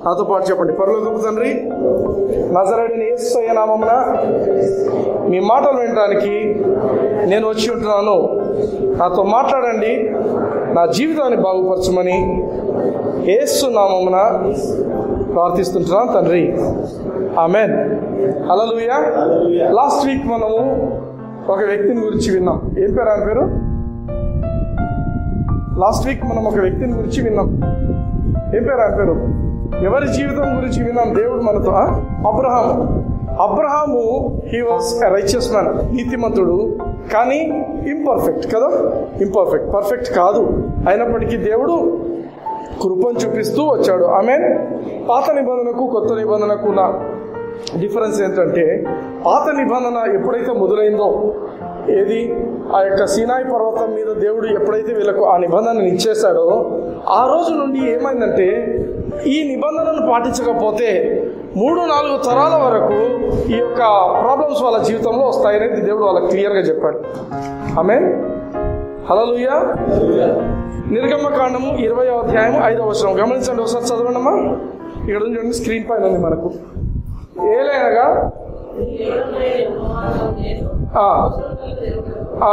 నాతో పాటు చెప్పండి పరలోకపు తండ్రి నజరడిని యేసయ్య నామమున మీ మాటలు వినడానికి నేను వచ్చి ఉంటున్నాను నాతో మాట్లాడండి నా జీవితాన్ని బాగుపరచమని యేసు నామమున ప్రార్థిస్తుంటున్నాను తండ్రి ఆమెన్ హల్లెలూయా లాస్ట్ వీక్ మనము ఒక వ్యక్తిని గురించి విన్నాం ఏం పేరు ఆయన పేరు లాస్ట్ వీక్ మనం ఒక వ్యక్తిని గురించి విన్నాం ఏం పేరు ఆయన పేరు ఎవరి జీవితం గురించి విన్నాం దేవుడు మనతో ఆ? Abraham Abraham he was righteous man నీతిమంతుడు కానీ ఇంపర్ఫెక్ట్ కదా ఇంపర్ఫెక్ట్ పర్ఫెక్ట్ కాదు అయినప్పటికీ దేవుడు కృపను చూపిస్తూ వచ్చాడు ఆమె పాత నిబంధనకు కొత్త నిబంధనకు ఉన్న డిఫరెన్స్ ఏంటంటే పాత నిబంధన ఎప్పుడైతే మొదలైందో ఏది ఆ యొక్క సీనాయి పర్వతం మీద దేవుడు ఎప్పుడైతే వీళ్ళకు ఆ నిబంధనను ఇచ్చేశాడో ఆ రోజు నుండి ఏమైందంటే ఈ నిబంధనను పాటించకపోతే మూడు నాలుగు తరాల వరకు ఈ యొక్క ప్రాబ్లమ్స్ వాళ్ళ జీవితంలో వస్తాయనేది దేవుడు వాళ్ళకి క్లియర్గా చెప్పాడు ఆమె హలలుయా నిర్గమకాండము ఇరవై అధ్యాయం ఐదవ వచనం గమనించండి ఒకసారి చదవండమ్మా ఇక్కడ ఉంది చూడండి స్క్రీన్ పైన ఉంది మనకు ఏలైనగా ఆ, ఆ,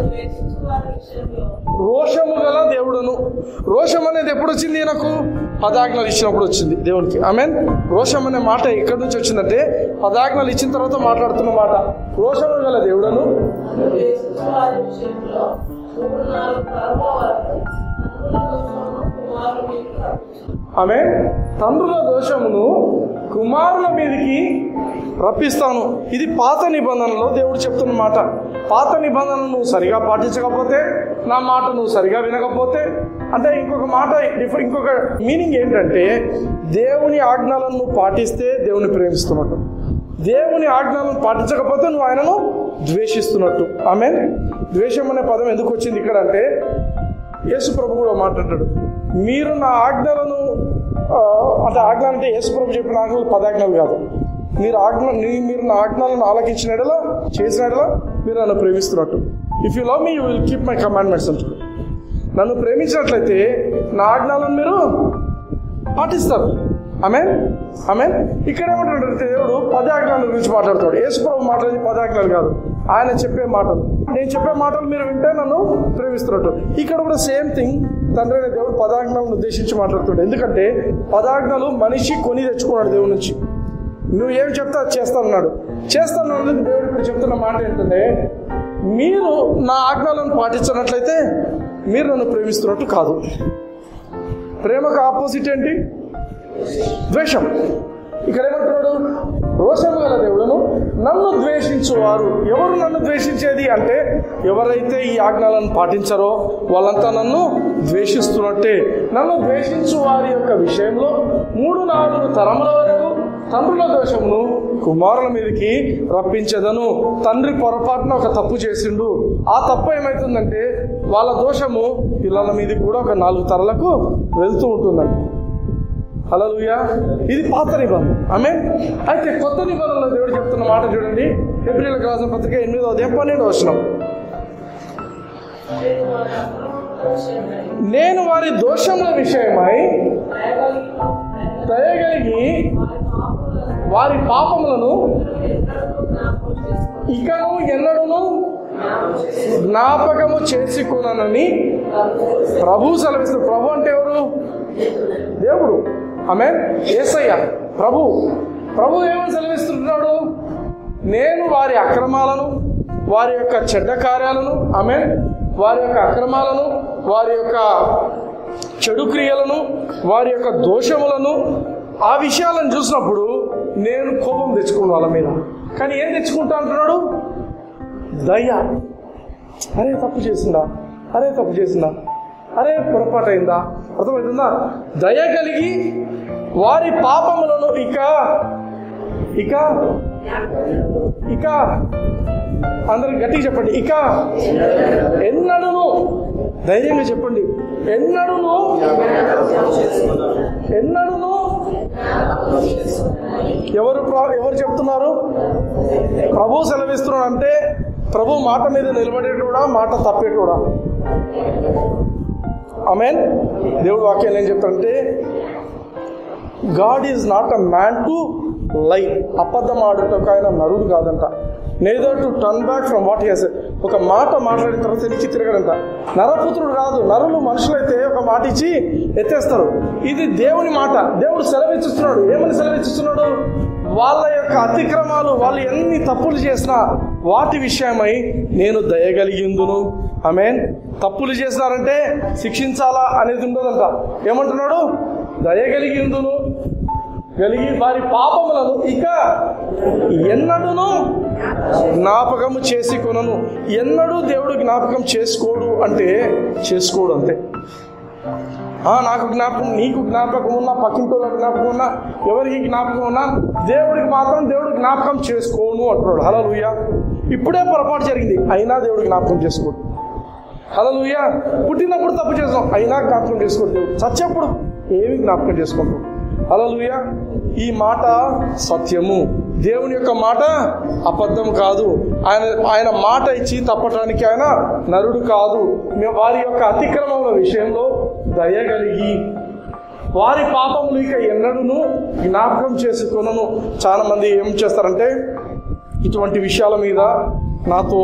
రోషము గల దేవుడును రోషం అనేది ఎప్పుడు వచ్చింది ఈయనకు పదాజ్ఞలు ఇచ్చినప్పుడు వచ్చింది దేవునికి ఐ మీన్ రోషం అనే మాట ఎక్కడి నుంచి వచ్చిందంటే పదాజ్ఞలు ఇచ్చిన తర్వాత మాట్లాడుతున్న మాట రోషము గల దేవుడను ఆమె తండ్రుల దోషమును కుమారుల మీదకి రప్పిస్తాను ఇది పాత నిబంధనలో దేవుడు చెప్తున్న మాట పాత నిబంధనలు నువ్వు సరిగా పాటించకపోతే నా మాట నువ్వు సరిగా వినకపోతే అంటే ఇంకొక మాట డిఫరెంట్ ఇంకొక మీనింగ్ ఏంటంటే దేవుని ఆజ్ఞలను నువ్వు పాటిస్తే దేవుని ప్రేమిస్తున్నట్టు దేవుని ఆజ్ఞలను పాటించకపోతే నువ్వు ఆయనను ద్వేషిస్తున్నట్టు ఆమె ద్వేషం అనే పదం ఎందుకు వచ్చింది ఇక్కడ అంటే యేసు ప్రభు కూడా మాట్లాడాడు మీరు నా ఆజ్ఞలను ఆ, అంటే ఆజ్ఞ అంటే యేసు ప్రభు చెప్పిన ఆజ్ఞలు పదాజ్ఞలు కాదు మీరు ఆజ్ఞ నీ- మీరు నా ఆజ్ఞలను ఆలకించిన ఎడలా చేసిన ఎడలా మీరు నన్ను ప్రేమిస్తున్నట్టు if you love me you will keep my commandments అంటారు నన్ను ప్రేమించినట్లయితే నా ఆజ్ఞలను మీరు పాటిస్తారు ఆమె ఆమె ఇక్కడ ఏమంటాడు దేవుడు పదాజ్ఞాల గురించి మాట్లాడతాడు యేసుప్రభు మాట్లాడేది పదాజ్ఞాలు కాదు ఆయన చెప్పే మాటలు నేను చెప్పే మాటలు మీరు వింటే నన్ను ప్రేమిస్తున్నట్టు ఇక్కడ కూడా సేమ్ థింగ్ తండ్రి అయిన దేవుడు పదాజ్ఞలను ఉద్దేశించి మాట్లాడుతాడు ఎందుకంటే పదాజ్ఞలు మనిషి కొని తెచ్చుకున్నాడు దేవుడి నుంచి నువ్వు ఏం చెప్తా అది చేస్తానన్నాడు చేస్తాను అన్నది దేవుడు ఇప్పుడు చెప్తున్న మాట ఏంటంటే మీరు నా ఆజ్ఞలను పాటించినట్లయితే మీరు నన్ను ప్రేమిస్తున్నట్టు కాదు ప్రేమకు ఆపోజిట్ ఏంటి ద్వేషం ఇక్కడ ఏమంటున్నాడు రోషము గల దేవుడును నన్ను ద్వేషించువారు ఎవరు నన్ను ద్వేషించేది అంటే ఎవరైతే ఈ ఆజ్ఞలను పాటించారో వాళ్ళంతా నన్ను ద్వేషిస్తున్నట్టే నన్ను ద్వేషించు వారి యొక్క విషయంలో మూడు నాలుగు తరముల వరకు తండ్రుల దోషమును కుమారుల మీదకి రప్పించదను తండ్రి పొరపాటున ఒక తప్పు చేసిండు ఆ తప్పు ఏమవుతుందంటే వాళ్ళ దోషము పిల్లల మీదకి కూడా ఒక నాలుగు తరలకు వెళ్తూ ఉంటుందండి హలలుయా ఇది పాత నిబంధన ఆమె అయితే కొత్త నిబంధనలో దేవుడు చెప్తున్న మాట చూడండి ఫిబ్రిల్ రాసిన పత్రిక ఎనిమిదో అధ్యాయం పన్నెండు వచ్చిన నేను వారి దోషముల విషయమై దయగలిగి వారి పాపములను ఇకను ఎన్నడూను జ్ఞాపకము చేసుకున్నానని ప్రభు సెలవిస్తారు ప్రభు అంటే ఎవరు దేవుడు ఆమె ఏసయ్య ప్రభు ప్రభు ఏమని సెలవిస్తున్నాడు నేను వారి అక్రమాలను వారి యొక్క చెడ్డ కార్యాలను ఆమె వారి యొక్క అక్రమాలను వారి యొక్క చెడు క్రియలను వారి యొక్క దోషములను ఆ విషయాలను చూసినప్పుడు నేను కోపం తెచ్చుకున్నాను వాళ్ళ మీద కానీ ఏం తెచ్చుకుంటా అంటున్నాడు దయ అరే తప్పు చేసిందా అరే తప్పు చేసిందా అరే పొరపాటు అయిందా అర్థమవుతుందా దయ కలిగి వారి పాపములను ఇక ఇక ఇక అందరికి గట్టిగా చెప్పండి ఇక ఎన్నడును ధైర్యంగా చెప్పండి ఎన్నడును ఎన్నడును ఎవరు ప్ర- ఎవరు చెప్తున్నారు ప్రభు సెలవిస్తున్నాడు అంటే ప్రభు మాట మీద నిలబడేటోడా మాట తప్పేటోడా ఆమెన్ దేవుడు వాక్యాలు ఏం చెప్తాడంటే God is not a man to lie అబద్ధం ఆడుటకు ఆయన నరుడు కాదంట neither to turn back from what he's ఒక మాట మాట్లాడిన తర్వాత వెనక్కి తిరగడంట నరపుత్రుడు కాదు నరులు మనుషులైతే ఒక మాట ఇచ్చి ఎత్తేస్తారు ఇది దేవుని మాట దేవుడు సెలవిచ్చిస్తున్నాడు ఏమని సెలవిచ్చిస్తున్నాడు వాళ్ళ యొక్క అతిక్రమాలు వాళ్ళు ఎన్ని తప్పులు చేసినా వాటి విషయమై నేను దయగలిగిందును మీన్ తప్పులు చేసినారంటే శిక్షించాలా అనేది ఉండదంట ఏమంటున్నాడు దయగలిగిందును కలిగి వారి పాపములను ఇక ఎన్నడూను జ్ఞాపకము చేసి కొనను ఎన్నడూ దేవుడు జ్ఞాపకం చేసుకోడు అంటే చేసుకోడు అంతే ఆ, నాకు జ్ఞాపకం నీకు జ్ఞాపకం ఉన్నా పక్కింటోళ్ళ జ్ఞాపకం ఉన్నా ఎవరికి జ్ఞాపకం ఉన్నా దేవుడికి మాత్రం దేవుడు జ్ఞాపకం చేసుకోను అంటున్నాడు హలో ఇప్పుడే పొరపాటు జరిగింది అయినా దేవుడు జ్ఞాపకం చేసుకోడు హలో పుట్టినప్పుడు తప్పు చేసాం అయినా జ్ఞాపకం చేసుకోడు దేవుడు చచ్చేప్పుడు ఏమి జ్ఞాపకం చేసుకుంటాం హలో ఈ మాట సత్యము దేవుని యొక్క మాట అబద్ధం కాదు ఆయన ఆయన మాట ఇచ్చి తప్పటానికి ఆయన నరుడు కాదు మేము వారి యొక్క అతిక్రమముల విషయంలో దయగలిగి వారి పాపములు ఇక ఎన్నడూను జ్ఞాపకం చేసుకునను చాలా మంది ఏం చేస్తారంటే ఇటువంటి విషయాల మీద నాతో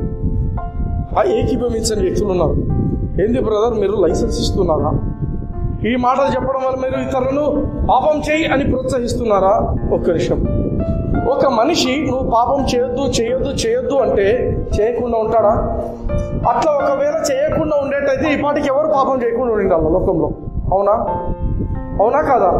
ఆ ఏకీభవించని వ్యక్తులు ఉన్నారు ఏంది బ్రదర్ మీరు లైసెన్స్ ఇస్తున్నారా ఈ మాటలు చెప్పడం వల్ల మీరు ఇతరులను పాపం చేయి అని ప్రోత్సహిస్తున్నారా ఒక్క నిమిషం ఒక మనిషి నువ్వు పాపం చేయొద్దు చేయొద్దు చేయొద్దు అంటే చేయకుండా ఉంటాడా అట్లా ఒకవేళ చేయకుండా ఉండేటైతే ఈ పాటికి ఎవరు పాపం చేయకుండా ఉండాలి లోకంలో అవునా అవునా కాదా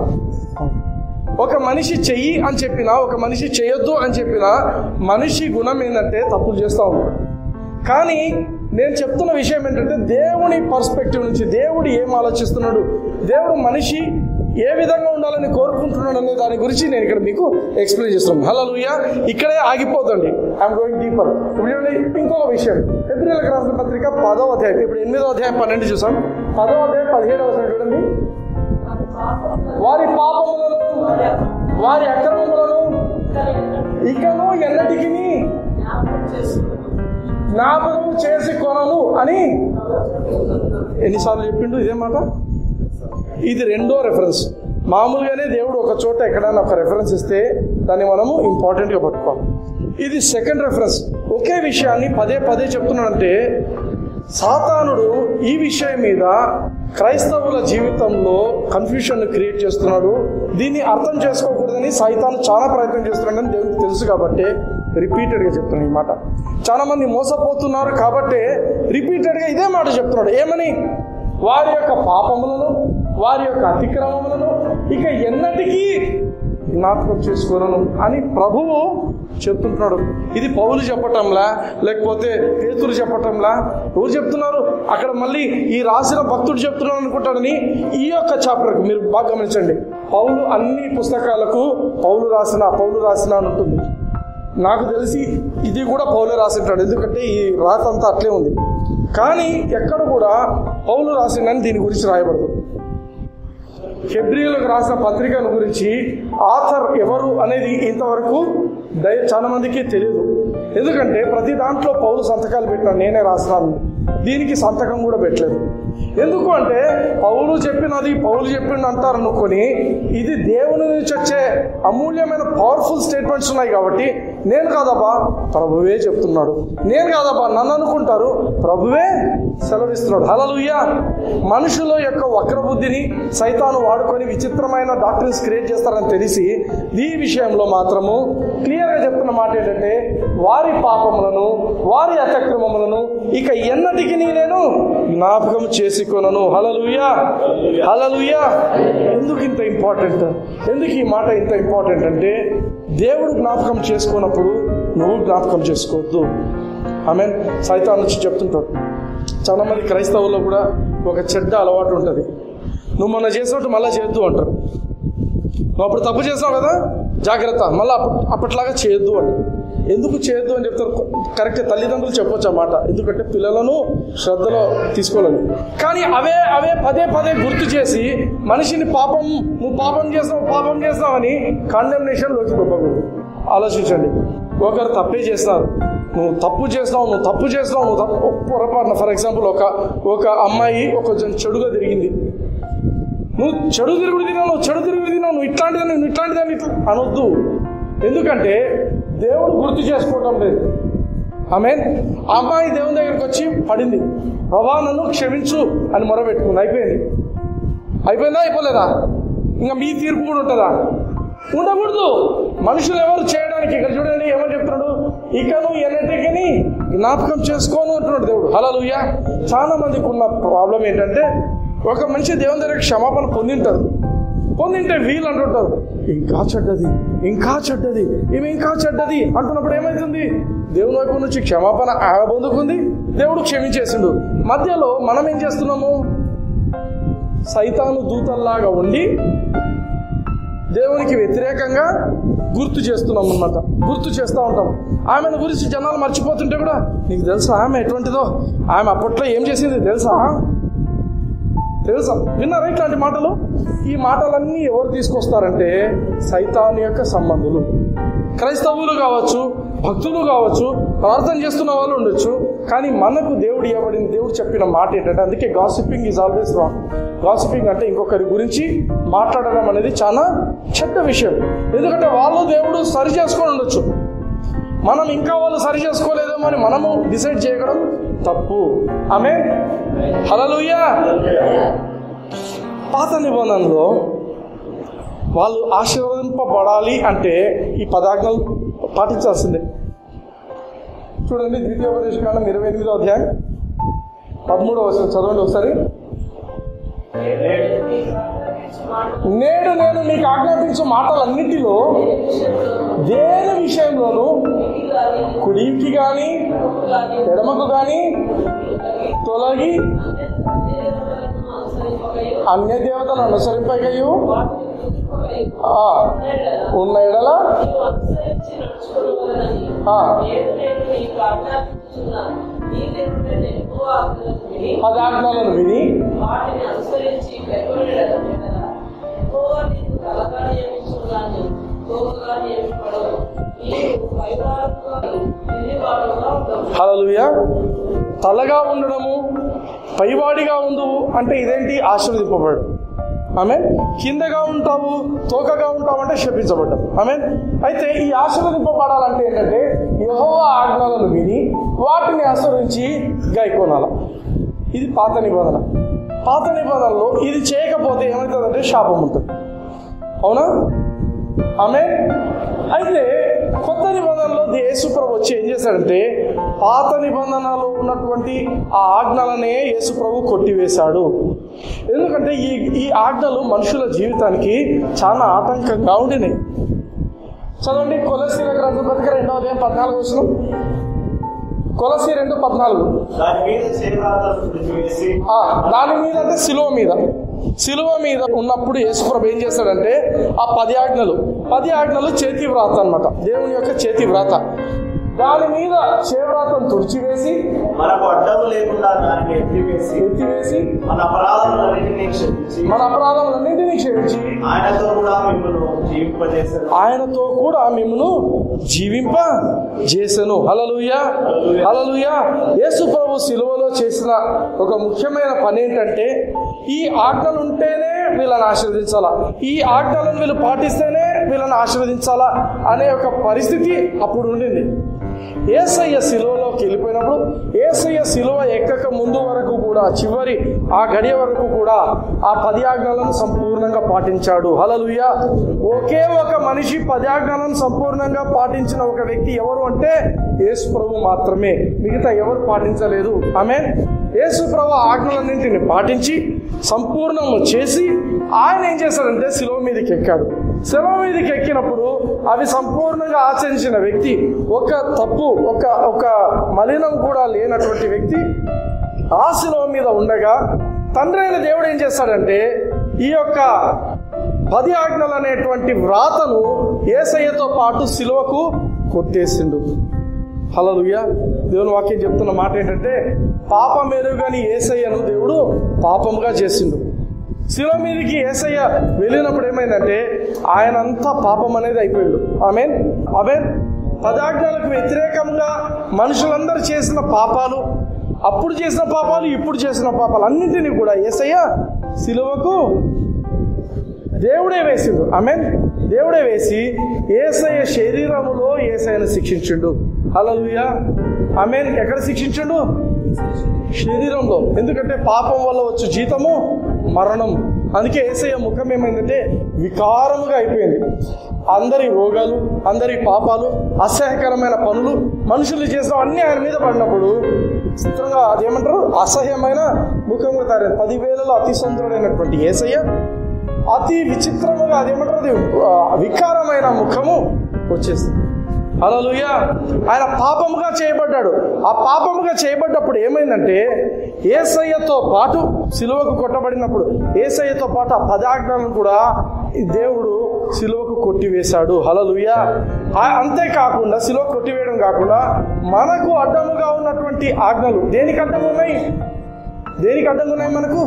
ఒక మనిషి చెయ్యి అని చెప్పినా ఒక మనిషి చేయొద్దు అని చెప్పినా మనిషి గుణం ఏంటంటే తప్పులు చేస్తూ ఉంటాడు కానీ నేను చెప్తున్న విషయం ఏంటంటే దేవుని పర్స్పెక్టివ్ నుంచి దేవుడు ఏం ఆలోచిస్తున్నాడు దేవుడు మనిషి ఏ విధంగా ఉండాలని కోరుకుంటున్నాడు అనే దాని గురించి నేను ఇక్కడ మీకు ఎక్స్ప్లెయిన్ చేస్తున్నాను హలో ఇక్కడే ఆగిపోతండి ఐఎమ్ గోయింగ్ డీపర్ ఇప్పుడు చూడండి ఇంకొక విషయం ఫిబ్రవరికి రాసిన పత్రిక పదవ అధ్యాయం ఇప్పుడు ఎనిమిదో అధ్యాయం పన్నెండు చూసాం పదవ అధ్యాయం పదిహేడవ వచనం చూడండి వారి పాపములను వారి అక్రమములను ఇకను ఎన్నటికి జ్ఞాపకం చేసి కొనను అని ఎన్నిసార్లు చెప్పిండు ఇదే మాట ఇది రెండో రెఫరెన్స్ మామూలుగానే దేవుడు ఒక చోట ఎక్కడైనా ఒక రెఫరెన్స్ ఇస్తే దాన్ని మనము ఇంపార్టెంట్గా పట్టుకోవాలి ఇది సెకండ్ రెఫరెన్స్ ఒకే విషయాన్ని పదే పదే చెప్తున్నాడంటే సాతానుడు ఈ విషయం మీద క్రైస్తవుల జీవితంలో కన్ఫ్యూషన్ క్రియేట్ చేస్తున్నాడు దీన్ని అర్థం చేసుకోకూడదని సైతాను చాలా ప్రయత్నం చేస్తున్నాడని దేవునికి తెలుసు కాబట్టి రిపీటెడ్గా చెప్తున్నాను ఈ మాట చాలా మంది మోసపోతున్నారు కాబట్టి రిపీటెడ్గా ఇదే మాట చెప్తున్నాడు ఏమని వారి యొక్క పాపములను వారి యొక్క అతిక్రమములను ఇక ఎన్నటికీ జ్ఞాపకం చేసుకోనను అని ప్రభువు చెప్తుంటున్నాడు ఇది పౌలు చెప్పటంలా లేకపోతే పేతులు చెప్పటంలా ఎవరు చెప్తున్నారు అక్కడ మళ్ళీ ఈ రాసిన భక్తుడు చెప్తున్నాడు అనుకుంటాడని ఈ యొక్క చాప్టర్కు మీరు బాగా గమనించండి పౌలు అన్ని పుస్తకాలకు పౌలు రాసిన పౌలు రాసిన అని ఉంటుంది నాకు తెలిసి ఇది కూడా పౌలు రాసింటాడు ఎందుకంటే ఈ రాత అంతా అట్లే ఉంది కానీ ఎక్కడ కూడా పౌలు రాసిండని దీని గురించి రాయబడదు ఫిబ్రిలకు రాసిన పత్రికల గురించి ఆథర్ ఎవరు అనేది ఇంతవరకు దయ చాలా మందికి తెలియదు ఎందుకంటే ప్రతి దాంట్లో పౌలు సంతకాలు పెట్టినా నేనే రాసినాను దీనికి సంతకం కూడా పెట్టలేదు ఎందుకు అంటే పౌలు చెప్పినది పౌలు చెప్పిండు అంటారు అనుకొని ఇది దేవుని నుంచి వచ్చే అమూల్యమైన పవర్ఫుల్ స్టేట్మెంట్స్ ఉన్నాయి కాబట్టి నేను కాదబ్బా ప్రభువే చెప్తున్నాడు నేను కాదబ్బా నన్ను అనుకుంటారు ప్రభువే సెలవిస్తున్నాడు హలలుయ్య మనుషుల యొక్క వక్రబుద్ధిని సైతాను వాడుకొని విచిత్రమైన డాక్టర్స్ క్రియేట్ చేస్తారని తెలిసి ఈ విషయంలో మాత్రము క్లియర్గా చెప్తున్న మాట ఏంటంటే వారి పాపములను వారి అతిక్రమములను ఇక ఎన్నటికి నేను జ్ఞాపకం చేసుకొనను హలలుయా హలలుయా ఎందుకు ఇంత ఇంపార్టెంట్ ఎందుకు ఈ మాట ఇంత ఇంపార్టెంట్ అంటే దేవుడు జ్ఞాపకం చేసుకున్నప్పుడు నువ్వు జ్ఞాపకం చేసుకోవద్దు ఆమె సైతాన్ నుంచి చెప్తుంటాడు చాలా మంది క్రైస్తవుల్లో కూడా ఒక చెడ్డ అలవాటు ఉంటుంది నువ్వు మొన్న చేసినట్టు మళ్ళీ చేయొద్దు అంటారు నువ్వు అప్పుడు తప్పు చేసావు కదా జాగ్రత్త మళ్ళీ అప్ప- అప్పట్లాగా చేయొద్దు అని ఎందుకు చేయొద్దు అని చెప్తారు కరెక్ట్ తల్లిదండ్రులు చెప్పొచ్చు ఆ మాట ఎందుకంటే పిల్లలను శ్రద్ధలో తీసుకోలేదు కానీ అవే అవే పదే పదే గుర్తు చేసి మనిషిని పాపం నువ్వు పాపం చేసావు పాపం చేసావు అని కండెమ్నేషన్లోకి దొబ్బకూడదు ఆలోచించండి ఒకరు తప్పే చేస్తారు నువ్వు తప్పు చేసినావు నువ్వు తప్పు చేసినావు నువ్వు తప్పు పొరపాటున ఫర్ ఎగ్జాంపుల్ ఒక ఒక అమ్మాయి ఒక కొంచెం చెడుగా తిరిగింది నువ్వు చెడు తిరుగుడు తిన్నావు నువ్వు చెడు తిరుగుడు తిన్నావు నువ్వు ఇట్లాంటిదని నువ్వు ఇట్లాంటిదని ఇట్లా అనొద్దు ఎందుకంటే దేవుడు గుర్తు చేసుకోవటం లేదు ఆమె ఆ అమ్మాయి దేవుని దగ్గరికి వచ్చి పడింది ప్రభా నన్ను క్షమించు అని మొరబెట్టుకుంది అయిపోయింది అయిపోయిందా అయిపోలేదా ఇంకా మీ తీర్పు కూడా ఉంటుందా ఉండకూడదు మనుషులు ఎవరు చేయడానికి ఇక్కడ చూడండి ఏమని చెప్తున్నాడు ఇక నువ్వు ఎన్నటికని జ్ఞాపకం చేసుకోను అంటున్నాడు దేవుడు హలలుయ్య చాలా మందికి ఉన్న ప్రాబ్లం ఏంటంటే ఒక మనిషి దేవుని దగ్గర క్షమాపణ పొందింటారు పొందింటే వీళ్ళు అంటుంటారు ఇంకా చెడ్డది ఇంకా చెడ్డది ఈమె ఇంకా చెడ్డది అంటున్నప్పుడు ఏమైతుంది దేవుని వైపు నుంచి క్షమాపణ ఆమె పొందుకుంది దేవుడు క్షమించేసిండు మధ్యలో మనం ఏం చేస్తున్నాము సైతాను దూతల్లాగా ఉండి దేవునికి వ్యతిరేకంగా గుర్తు చేస్తున్నాం అన్నమాట గుర్తు చేస్తూ ఉంటాం ఆమెను గురించి జనాలు మర్చిపోతుంటే కూడా నీకు తెలుసా ఆమె ఎటువంటిదో ఆమె అప్పట్లో ఏం చేసింది తెలుసా తెలుసా విన్నారా ఇట్లాంటి మాటలు ఈ మాటలన్నీ ఎవరు తీసుకొస్తారంటే సైతాన్ యొక్క సంబంధులు క్రైస్తవులు కావచ్చు భక్తులు కావచ్చు ప్రార్థన చేస్తున్న వాళ్ళు ఉండొచ్చు కానీ మనకు దేవుడు ఇవ్వబడిన దేవుడు చెప్పిన మాట ఏంటంటే అందుకే gossiping is always wrong gossiping అంటే ఇంకొకరి గురించి మాట్లాడడం అనేది చాలా చెడ్డ విషయం ఎందుకంటే వాళ్ళు దేవుడు సరి చేసుకొని ఉండొచ్చు మనం ఇంకా వాళ్ళు సరి చేసుకోలేదేమో అని మనము డిసైడ్ చేయడం తప్పు ఆమె హలలుయ్యా పాత నిబంధనలో వాళ్ళు ఆశీర్వదింపబడాలి అంటే ఈ పదాజ్ఞలు పాటించాల్సిందే చూడండి ద్వితీయోపదేశ కాండం ఇరవై ఎనిమిదో అధ్యాయం పదమూడవ వచనం చదవండి ఒకసారి నేడు నేను మీకు ఆజ్ఞాపించే మాటలన్నిటిలో దేని విషయంలోనూ కుడికి కానీ ఎడమకు కానీ తొలగి అన్య దేవతలను అనుసరింపగయు ఆ, ఉన్న ఎడల ఆ, పదార్థాలను విని వాటిని అనుసరించి కలగా నియమించున్నాను తోకగా నియమింపడవు నీవు పైవారుగా దిద్దివాడుగా ఉండవు హల్లెలూయా తలగా ఉండడము పైవాడిగా ఉండు అంటే ఇదేంటి ఆశీర్వదింపబడు ఆమె కిందగా ఉంటావు తోకగా ఉంటావు అంటే శపించబడ్డావు ఆమె అయితే ఈ ఆశీర్వదింపబడాలంటే ఏంటంటే యెహోవా ఆజ్ఞలను విని వాటిని అనుసరించి గైకోనాల ఇది పాత నిబంధన పాత నిబంధనలో ఇది చేయకపోతే ఏమవుతుందంటే శాపం ఉంటుంది అవునా ఆమె అయితే కొత్త నిబంధనలో యేసుప్రభు వచ్చి ఏం చేశాడంటే పాత నిబంధనలో ఉన్నటువంటి ఆ ఆజ్ఞలనే యేసుప్రభు కొట్టివేశాడు ఎందుకంటే ఈ ఈ ఆజ్ఞలు మనుషుల జీవితానికి చాలా ఆటంకంగా ఉండినాయి చదవండి కొలసీలకు రాసిన పత్రిక రెండవ అధ్యాయం పద్నాలుగు వచ్చిన కొలసి రెండు పద్నాలుగు దాని మీద చేరాలను విడిచివేసి ఆ, దాని మీద అంటే సిలువ మీద సిలువ మీద ఉన్నప్పుడు యేసుప్రభు ఏం చేశాడంటే ఆ పది ఆజ్ఞలు పది ఆజ్ఞలు చేతి వ్రాత అన్నమాట దేవుని యొక్క చేతి వ్రాత దాని మీద చేవ్రాతను తుడిచివేసి మనకు అడ్డము లేకుండా దానిని ఎత్తివేసి ఎత్తివేసి మన అపరాధములన్నింటినీ క్షమించి మన అపరాధములన్నింటినీ క్షమించి ఆయనతో కూడా మిమ్మల్ని జీవింపజేశారు ఆయనతో కూడా మిమ్మను జీవింప చేసెను హలలుయ హలలుయ యేసు ప్రభు సిలువలో చేసిన ఒక ముఖ్యమైన పని ఏంటంటే ఈ ఆజ్ఞలు ఉంటేనే వీళ్ళని ఆశీర్వదించాలా ఈ ఆజ్ఞలను వీళ్ళు పాటిస్తేనే వీళ్ళని ఆశీర్వదించాలా అనే ఒక పరిస్థితి అప్పుడు ఉండింది ఏసయ్య శిలువలోకి వెళ్ళిపోయినప్పుడు ఏసయ్య శిలువ ఎక్కక ముందు వరకు కూడా చివరి ఆ గడియ వరకు కూడా ఆ పది ఆజ్ఞలను సంపూర్ణంగా పాటించాడు హలలుయ ఒకే ఒక మనిషి పది ఆజ్ఞలను సంపూర్ణంగా పాటించిన ఒక వ్యక్తి ఎవరు అంటే యేసు ప్రభు మాత్రమే మిగతా ఎవరు పాటించలేదు ఆమె యేసు ప్రభు ఆజ్ఞలన్నింటిని పాటించి సంపూర్ణము చేసి ఆయన ఏం చేశాడంటే శిలువ మీదకి ఎక్కాడు శిలువ మీదకి ఎక్కినప్పుడు అవి సంపూర్ణంగా ఆచరించిన వ్యక్తి ఒక తప్పు ఒక ఒక మలినం కూడా లేనటువంటి వ్యక్తి ఆ శిలువ మీద ఉండగా తండ్రి అయిన దేవుడు ఏం చేస్తాడంటే ఈ యొక్క పది ఆజ్ఞలు అనేటువంటి వ్రాతను ఏసయ్యతో పాటు శిలువకు కొట్టేసిండు హలలుయ దేవుని వాక్యం చెప్తున్న మాట ఏంటంటే పాపం ఎరుగని ఏసయ్యను దేవుడు పాపముగా చేసిండు శిల మీదకి ఏసయ్య వెళ్ళినప్పుడు ఏమైందంటే ఆయన అంతా పాపం అనేది అయిపోయాడు ఆమె ఆమె పదాజ్ఞాలకు వ్యతిరేకంగా మనుషులందరూ చేసిన పాపాలు అప్పుడు చేసిన పాపాలు ఇప్పుడు చేసిన పాపాలు అన్నింటినీ కూడా ఏసయ్య సిలువకు దేవుడే వేసిండు ఆమె దేవుడే వేసి ఏసయ్య శరీరములో ఏసయ్యను శిక్షించిండు హల్లెలూయా ఆమెన్ ఎక్కడ శిక్షించిండు శరీరంలో ఎందుకంటే పాపం వల్ల వచ్చు జీతము మరణం అందుకే ఏసయ్య ముఖం ఏమైందంటే వికారముగా అయిపోయింది అందరి రోగాలు అందరి పాపాలు అసహ్యకరమైన పనులు మనుషులు చేసిన అన్ని ఆయన మీద పడినప్పుడు చిత్రంగా అదేమంటారు అసహ్యమైన ముఖంగా తయారైంది పదివేలలో అతి సుందరుడైనటువంటి ఏసయ్య అతి విచిత్రముగా అదేమంటారు అది ఆ, వికారమైన ముఖము వచ్చేసింది హల్లెలూయ ఆయన పాపముగా చేయబడ్డాడు ఆ పాపముగా చేయబడ్డప్పుడు ఏమైందంటే ఏసయ్యతో పాటు సిలువకు కొట్టబడినప్పుడు ఏసయ్యతో పాటు ఆ పదాజ్ఞలను కూడా ఈ దేవుడు సిలువకు కొట్టివేశాడు హలలుయ అంతేకాకుండా సిలువ కొట్టివేయడం కాకుండా మనకు అడ్డముగా ఉన్నటువంటి ఆజ్ఞలు దేనికి అడ్డం ఉన్నాయి దేనికి అడ్డంగా ఉన్నాయి మనకు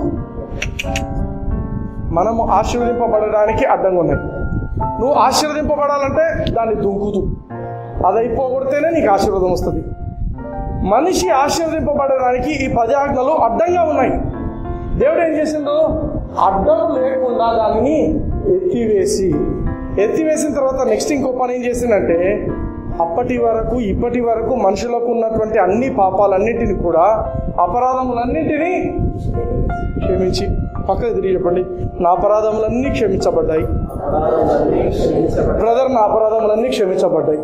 మనము ఆశీర్వదింపబడడానికి అడ్డంగా ఉన్నాయి నువ్వు ఆశీర్వదింపబడాలంటే దాన్ని దుంకుతూ అది అయిపోగొడితేనే నీకు ఆశీర్వాదం వస్తుంది మనిషి ఆశీర్వదింపబడడానికి ఈ పది ఆజ్ఞలు అడ్డంగా ఉన్నాయి దేవుడు ఏం చేసిండు అడ్డం లేకుండా దానిని ఎత్తివేసి ఎత్తివేసిన తర్వాత నెక్స్ట్ ఇంకో పని ఏం చేసిందంటే అప్పటి వరకు ఇప్పటి వరకు మనుషులకు ఉన్నటువంటి అన్ని పాపాలన్నింటినీ కూడా అపరాధములన్నింటినీ క్షమించి పక్కకు తిరిగి చెప్పండి నా అపరాధములన్నీ క్షమించబడ్డాయి బ్రదర్ నా అపరాధములన్నీ క్షమించబడ్డాయి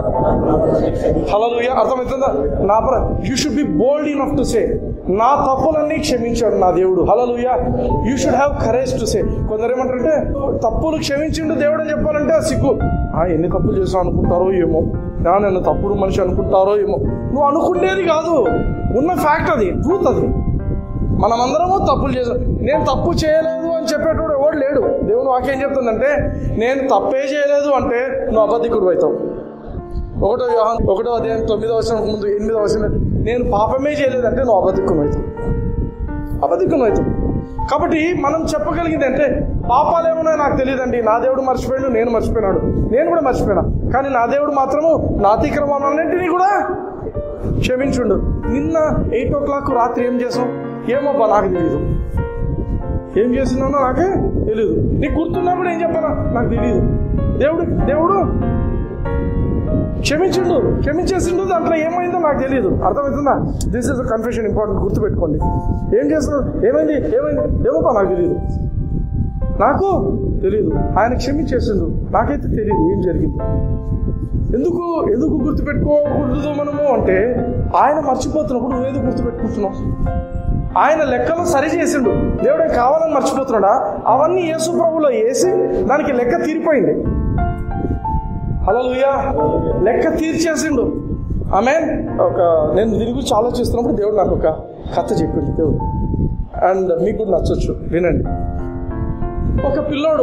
హలోయ అర్థమవుతుందా నా అపరా you should be bold enough to say నా తప్పులన్నీ క్షమించాడు నా దేవుడు హలోయ you should have courage to say కొందరు ఏమంటారంటే తప్పులు క్షమించిండు దేవుడు అని చెప్పాలంటే ఆ సిగ్గు ఆ, ఎన్ని తప్పులు చేసావు అనుకుంటారో ఏమో నా నన్ను తప్పుడు మనిషి అనుకుంటారో ఏమో నువ్వు అనుకునేది కాదు ఉన్న ఫ్యాక్ట్ అది ట్రూత్ అది మనమందరము తప్పులు చేసాం నేను తప్పు చేయలేదు అని చెప్పేటోడు ఎవడు లేడు దేవుని వాక్యం చెప్తుందంటే నేను తప్పే చేయలేదు అంటే నువ్వు అబద్ధికుడు అవుతావు ఒకటో యోహాన్ ఒకటో అధ్యాయం తొమ్మిదో వచ్చిన ముందు ఎనిమిదో వచ్చిన నేను పాపమే చేయలేదంటే నువ్వు అబద్ధికుడు అవుతావు అబద్ధికుడు అవుతావు కాబట్టి మనం చెప్పగలిగింది అంటే పాపాలు ఏమున్నాయో నాకు తెలియదండి నా దేవుడు మర్చిపోయాడు నేను మర్చిపోయినాడు నేను కూడా మర్చిపోయినా కానీ నా దేవుడు మాత్రము నా అతిక్రమాలన్నింటినీ కూడా క్షమించుండు నిన్న ఎయిట్ ఓ క్లాక్ రాత్రి ఏం చేసాం ఏమోబ్బా నాకు తెలియదు ఏం చేస్తున్నానో నాకే తెలియదు నీకు గుర్తున్నప్పుడు ఏం చెప్పాలా నాకు తెలియదు దేవుడు దేవుడు క్షమించిండు క్షమించేసిండు దాంట్లో ఏమైందో నాకు తెలియదు అర్థమవుతుందా దిస్ ఇస్ కన్ఫ్యూషన్ ఇంపార్టెంట్ గుర్తుపెట్టుకోండి ఏం చేస్తున్నాడు ఏమైంది ఏమైంది ఏమోపా నాకు తెలియదు నాకు తెలియదు ఆయన క్షమించేసిండు నాకైతే తెలియదు ఏం జరిగింది ఎందుకు ఎందుకు గుర్తుపెట్టుకోకూడదు మనము అంటే ఆయన మర్చిపోతున్నప్పుడు నువ్వు ఎందుకు గుర్తుపెట్టుకుంటున్నావు ఆయన లెక్కలు సరి చేసిండు దేవుడు ఏం కావాలని మర్చిపోతున్నాడా అవన్నీ యేసు ప్రభులో వేసి దానికి లెక్క తీరిపోయింది హలో లెక్క తీర్చేసిండు ఆమె ఒక నేను దీని గురించి ఆలోచిస్తున్నప్పుడు దేవుడు నాకు ఒక కథ చెప్పిండు దేవుడు అండ్ మీకు కూడా నచ్చొచ్చు వినండి ఒక పిల్లోడు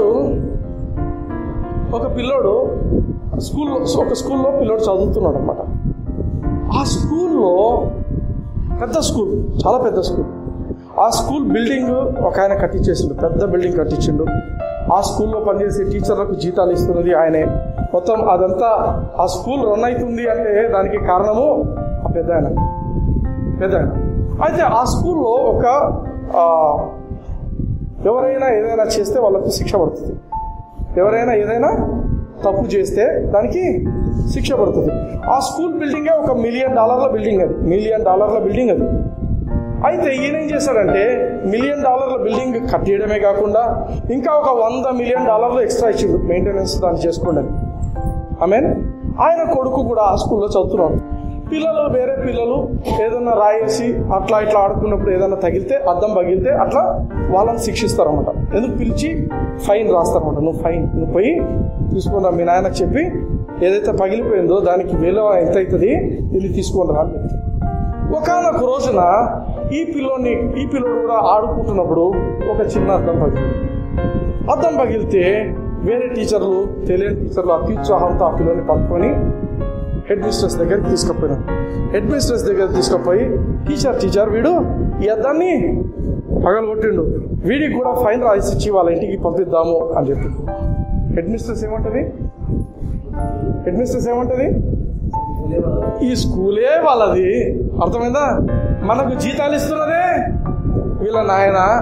ఒక పిల్లోడు స్కూల్లో ఒక స్కూల్లో పిల్లోడు చదువుతున్నాడు అనమాట ఆ స్కూల్లో పెద్ద స్కూల్ చాలా పెద్ద స్కూల్ ఆ స్కూల్ బిల్డింగ్ ఒక ఆయన కట్టించేసిండు పెద్ద బిల్డింగ్ కట్టించిండు ఆ స్కూల్లో పనిచేసే టీచర్లకు జీతాలు ఇస్తున్నది ఆయనే మొత్తం అదంతా ఆ స్కూల్ రన్ అవుతుంది అంటే దానికి కారణము ఆ పెద్ద ఆయన పెద్ద ఆయన అయితే ఆ స్కూల్లో ఒక ఆ, ఎవరైనా ఏదైనా చేస్తే వాళ్ళకు శిక్ష పడుతుంది ఎవరైనా ఏదైనా తప్పు చేస్తే దానికి శిక్ష పడుతుంది ఆ స్కూల్ బిల్డింగే ఒక మిలియన్ డాలర్ల బిల్డింగ్ అది మిలియన్ డాలర్ల బిల్డింగ్ అది అయితే ఈయన ఏం చేశాడంటే మిలియన్ డాలర్ల బిల్డింగ్ కట్టేయడమే కాకుండా ఇంకా ఒక వంద మిలియన్ డాలర్లు ఎక్స్ట్రా ఇచ్చిండు మెయింటెనెన్స్ దాన్ని చేసుకోండి అని ఐ ఆయన కొడుకు కూడా ఆ స్కూల్లో చదువుతున్నాడు పిల్లలు వేరే పిల్లలు ఏదైనా రాయేసి అట్లా ఇట్లా ఆడుకున్నప్పుడు ఏదైనా తగిలితే అద్దం పగిలితే అట్లా వాళ్ళని శిక్షిస్తారన్నమాట ఎందుకు పిలిచి ఫైన్ రాస్తారన్నమాట నువ్వు ఫైన్ నువ్వు పోయి తీసుకున్నా మీ నాయనకు చెప్పి ఏదైతే పగిలిపోయిందో దానికి విలువ ఎంత అవుతుంది దీన్ని తీసుకొని రా అని చెప్తారు. ఒకనొక రోజున ఈ పిల్లోని ఈ పిల్లోడు కూడా ఆడుకుంటున్నప్పుడు ఒక చిన్న అద్దం పగిలింది అద్దం పగిలితే వేరే టీచర్లు తెలియని టీచర్లు అత్యుత్సాహంతో ఆ పిల్లని పట్టుకొని హెడ్ మిస్ట్రెస్ దగ్గరికి తీసుకుపోయినారు హెడ్ మిస్ట్రెస్ దగ్గర తీసుకుపోయి టీచర్ టీచర్ వీడు ఈ అద్దాన్ని పగలగొట్టిండు వీడికి కూడా ఫైన్ రాసిచ్చి వాళ్ళ ఇంటికి పంపిద్దాము అని చెప్పి హెడ్ మిస్ట్రెస్ ఏమంటది హెడ్ మిస్ట్రెస్ ఏమంటది ఈ స్కూలే వాళ్ళది అర్థమైందా మనకు జీతాలు ఇస్తున్నదే వీళ్ళ నాయన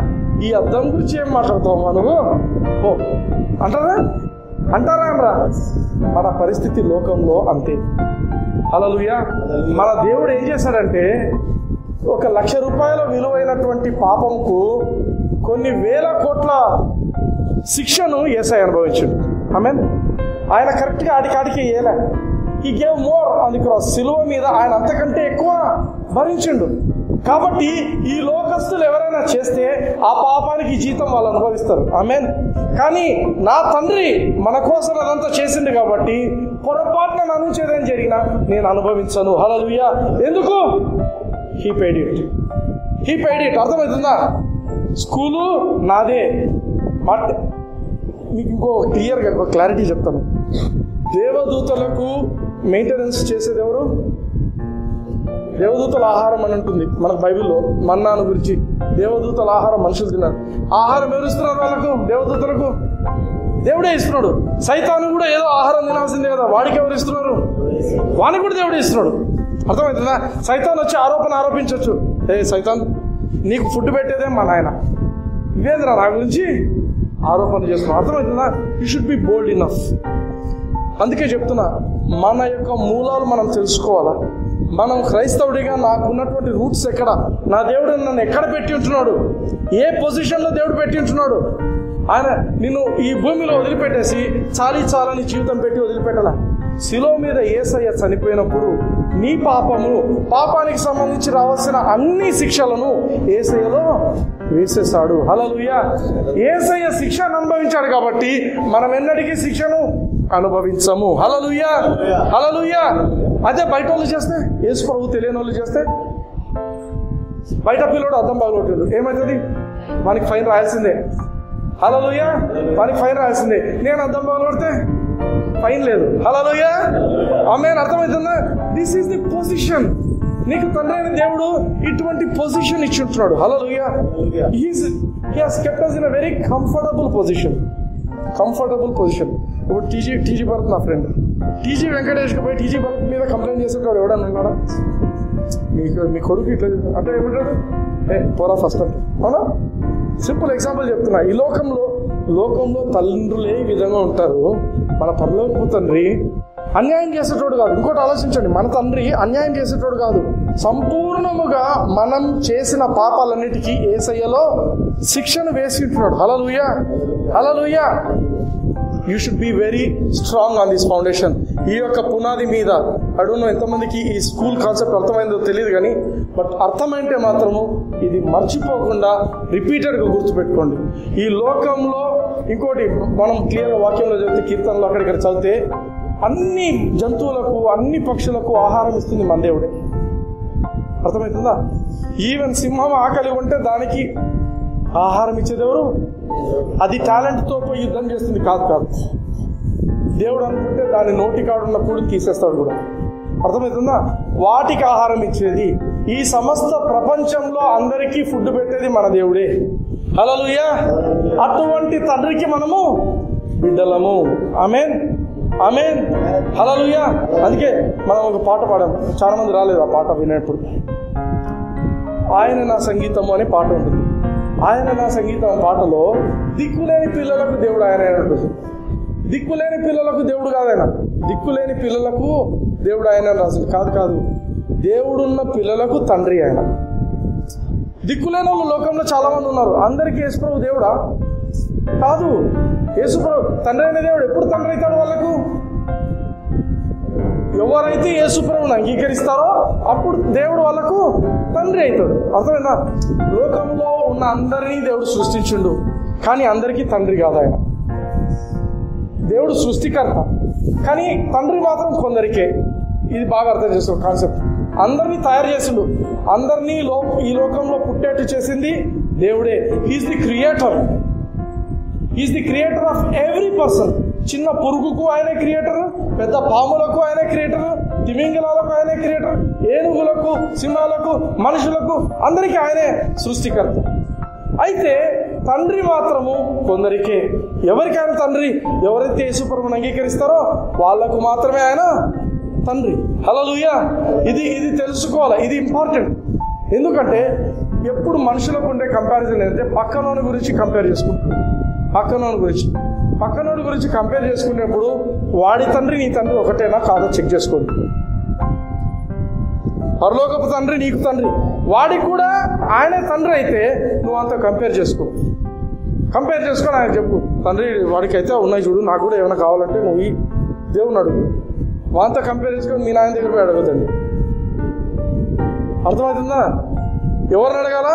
ఈ అద్దం గురించి ఏం మాట్లాడతావమ్మా నువ్వు ఓ అంటారా అంటారా అనరా మన పరిస్థితి లోకంలో అంతే హల్లెలూయా మన దేవుడు ఏం చేశాడంటే ఒక లక్ష రూపాయల విలువైనటువంటి పాపంకు కొన్ని వేల కోట్ల శిక్షను ఏసై అనుభవించాడు ఆమె ఆయన కరెక్ట్గా ఆడికాడికి వేయలే he gave more on the cross సిలువ మీద ఆయన అంతకంటే ఎక్కువ భరించిండు కాబట్టి ఈ లోకస్తులు ఎవరైనా చేస్తే ఆ పాపానికి జీతం వాళ్ళు అనుభవిస్తారు ఆమెన్ కానీ నా తండ్రి మన కోసం అదంతా చేసిండు కాబట్టి పొరపాటున నన్ను అనుచేదని జరిగినా నేను అనుభవించను హల్లెలూయా ఎందుకు he paid it he paid it అర్థమవుతుందా స్కూలు నాదే బట్ మీకు ఇంకో క్లియర్గా ఒక క్లారిటీ చెప్తాను దేవదూతలకు మెయింటెనెన్స్ చేసేది ఎవరు దేవదూతల ఆహారం అని ఉంటుంది మనకు బైబిల్లో మన్నాను గురించి దేవదూతల ఆహారం మనుషులు తిన్నారు ఆహారం ఎవరు ఇస్తున్నారు వాళ్ళకు దేవదూతలకు దేవుడే ఇస్తున్నాడు సైతాను కూడా ఏదో ఆహారం తినాల్సిందే కదా వాడికి ఎవరు ఇస్తున్నారు వానికి కూడా దేవుడే ఇస్తున్నాడు అర్థమవుతుందా సైతాన్ వచ్చి ఆరోపణ ఆరోపించవచ్చు ఏ సైతాన్ నీకు ఫుడ్ పెట్టేదే మా నాయన ఇవేంద్రా నా గురించి ఆరోపణ చేస్తున్నావు అర్థమవుతుందా you should be bold enough అందుకే చెప్తున్నా మన యొక్క మూలాలు మనం తెలుసుకోవాలా మనం క్రైస్తవుడిగా నాకున్నటువంటి రూట్స్ ఎక్కడ నా దేవుడు నన్ను ఎక్కడ పెట్టి ఉంటున్నాడు ఏ పొజిషన్లో దేవుడు పెట్టి ఉంటున్నాడు ఆయన నిన్ను ఈ భూమిలో వదిలిపెట్టేసి చాలీ చాలని జీవితం పెట్టి వదిలిపెట్టాల శిలో మీద ఏసయ్య చనిపోయినప్పుడు నీ పాపము పాపానికి సంబంధించి రావాల్సిన అన్ని శిక్షలను ఏసయ్యలో వేసేసాడు హలలుయ ఏసయ్య శిక్షను అనుభవించాడు కాబట్టి మనం ఎన్నటికీ శిక్షను అనుభవించము హలలుయ హలలుయ అదే బయట వాళ్ళు చేస్తే యేసు ప్రభు తెలియని వాళ్ళు చేస్తే బయట పిల్లడు అర్థం బాగొట్టాడు ఏమవుతుంది మనకి ఫైన్ రాయాల్సిందే హలలుయ మనకి ఫైన్ రాయాల్సిందే నేను అర్థం బాగొడితే ఫైన్ లేదు హలలుయ ఆమె అర్థమవుతుందా దిస్ ఈస్ ది పొజిషన్ నీకు తండ్రి అయిన దేవుడు ఇటువంటి పొజిషన్ ఇచ్చి ఉంటున్నాడు hallelujah he's has kept us in a very comfortable position comfortable position ఇప్పుడు టీజీ టీజీ భరత్ నా ఫ్రెండ్ టీజీ వెంకటేష్కి పోయి టీజీ భరత్ మీద కంప్లైంట్ చేస్తుంటాడు ఎవడన్నా ఉన్నాడా మీకు మీ కొడుకు ఇట్లా చేశాడు. అంటే ఏమంటాడు ఏ పోరా ఫస్ట్ అంటే అవునా సింపుల్ ఎగ్జాంపుల్ చెప్తున్నా ఈ లోకంలో లోకంలో తల్లిదండ్రులే ఈ విధంగా ఉంటారు మన పరలోకపు తండ్రి అన్యాయం చేసేటోడు కాదు ఇంకోటి ఆలోచించండి మన తండ్రి అన్యాయం చేసేటోడు కాదు సంపూర్ణముగా మనం చేసిన పాపాలన్నిటికీ ఏసయ్యలో శిక్షను వేసి ఉంటున్నాడు hallelujah hallelujah you should be very strong on this foundation ఈ యొక్క పునాది మీద అడుగును ఎంతమందికి ఈ స్కూల్ కాన్సెప్ట్ అర్థమైందో తెలియదు కానీ బట్ అర్థమైంటే మాత్రము ఇది మర్చిపోకుండా రిపీటెడ్గా గుర్తుపెట్టుకోండి ఈ లోకంలో ఇంకోటి మనం క్లియర్గా వాక్యంలో చదివితే కీర్తనలో అక్కడిక్కడ చదివితే అన్ని జంతువులకు అన్ని పక్షులకు ఆహారం ఇస్తుంది మన దేవుడే అర్థమవుతుందా ఈవెన్ సింహం ఆకలి ఉంటే దానికి ఆహారం ఇచ్చేది ఎవరు అది టాలెంట్తో పోయి యుద్ధం చేస్తుంది కాదు కాదు దేవుడు అనుకుంటే దాని నోటి కాడున్న కూడిని తీసేస్తాడు కూడా అర్థమవుతుందా వాటికి ఆహారం ఇచ్చేది ఈ సమస్త ప్రపంచంలో అందరికీ ఫుడ్ పెట్టేది మన దేవుడే హలలుయా అటువంటి తండ్రికి మనము బిడ్డలము ఆమెన్ ఆమెన్ హలలుయా అందుకే మనం ఒక పాట పాడాము చాలా మంది రాలేదు ఆ పాట వినేప్పుడు ఆయన నా సంగీతము అనే పాట ఉంటుంది ఆయన నా సంగీతం పాటలో దిక్కులేని పిల్లలకు దేవుడు ఆయన ఉంటుంది దిక్కులేని పిల్లలకు దేవుడు కాదైనా దిక్కులేని పిల్లలకు దేవుడు ఆయన అని రాసింది కాదు కాదు దేవుడున్న పిల్లలకు తండ్రి ఆయన దిక్కులేని వాళ్ళు లోకంలో చాలా మంది ఉన్నారు అందరికీ యేసుప్రభు దేవుడా కాదు యేసుప్రభు తండ్రి అయిన దేవుడు ఎప్పుడు తండ్రి అవుతాడు వాళ్ళకు ఎవరైతే యేసుప్రభుని అంగీకరిస్తారో అప్పుడు దేవుడు వాళ్ళకు తండ్రి అవుతాడు అర్థమైందా లోకంలో ఉన్న అందరినీ దేవుడు సృష్టించిండు కానీ అందరికీ తండ్రి కాదు ఆయన దేవుడు సృష్టికర్త కానీ తండ్రి మాత్రం కొందరికే ఇది బాగా అర్థం చేసుకో కాన్సెప్ట్ అందరినీ తయారు చేసిండు అందరినీ లో ఈ లోకంలో పుట్టేట్టు చేసింది దేవుడే he's the creator is the creator of every person చిన్న పురుగుకు ఆయనే క్రియేటర్ పెద్ద పాములకు ఆయనే క్రియేటర్ తిమింగలాలకు ఆయనే క్రియేటర్ ఏనుగులకు సింహాలకు మనుషులకు అందరికీ ఆయనే సృష్టికర్త అయితే తండ్రి మాత్రము కొందరికే ఎవరికైనా తండ్రి ఎవరైతే యేసుప్రభుని అంగీకరిస్తారో వాళ్ళకు మాత్రమే ఆయన తండ్రి హలలుయా ఇది ఇది తెలుసుకోవాలి ఇది ఇంపార్టెంట్ ఎందుకంటే ఎప్పుడు మనుషులకు ఉండే కంపారిజన్ ఏంటంటే పక్కనోని గురించి కంపేర్ చేసుకుంటారు పక్కనోని గురించి పక్కనోని గురించి కంపేర్ చేసుకునేప్పుడు వాడి తండ్రి నీ తండ్రి ఒకటేనా కాదో చెక్ చేసుకోండి పరలోకపు తండ్రి నీకు తండ్రి వాడికి కూడా ఆయనే తండ్రి అయితే నువ్వు అంత కంపేర్ చేసుకో కంపేర్ చేసుకొని ఆయన చెప్పు తండ్రి వాడికి అయితే ఉన్నాయి చూడు నాకు కూడా ఏమైనా కావాలంటే నువ్వు ఈ దేవుని అడుగు వాంతో కంపేర్ చేసుకొని మీ నాయన దగ్గర పోయి అడగదండి అర్థమవుతుందా ఎవరిని అడగాల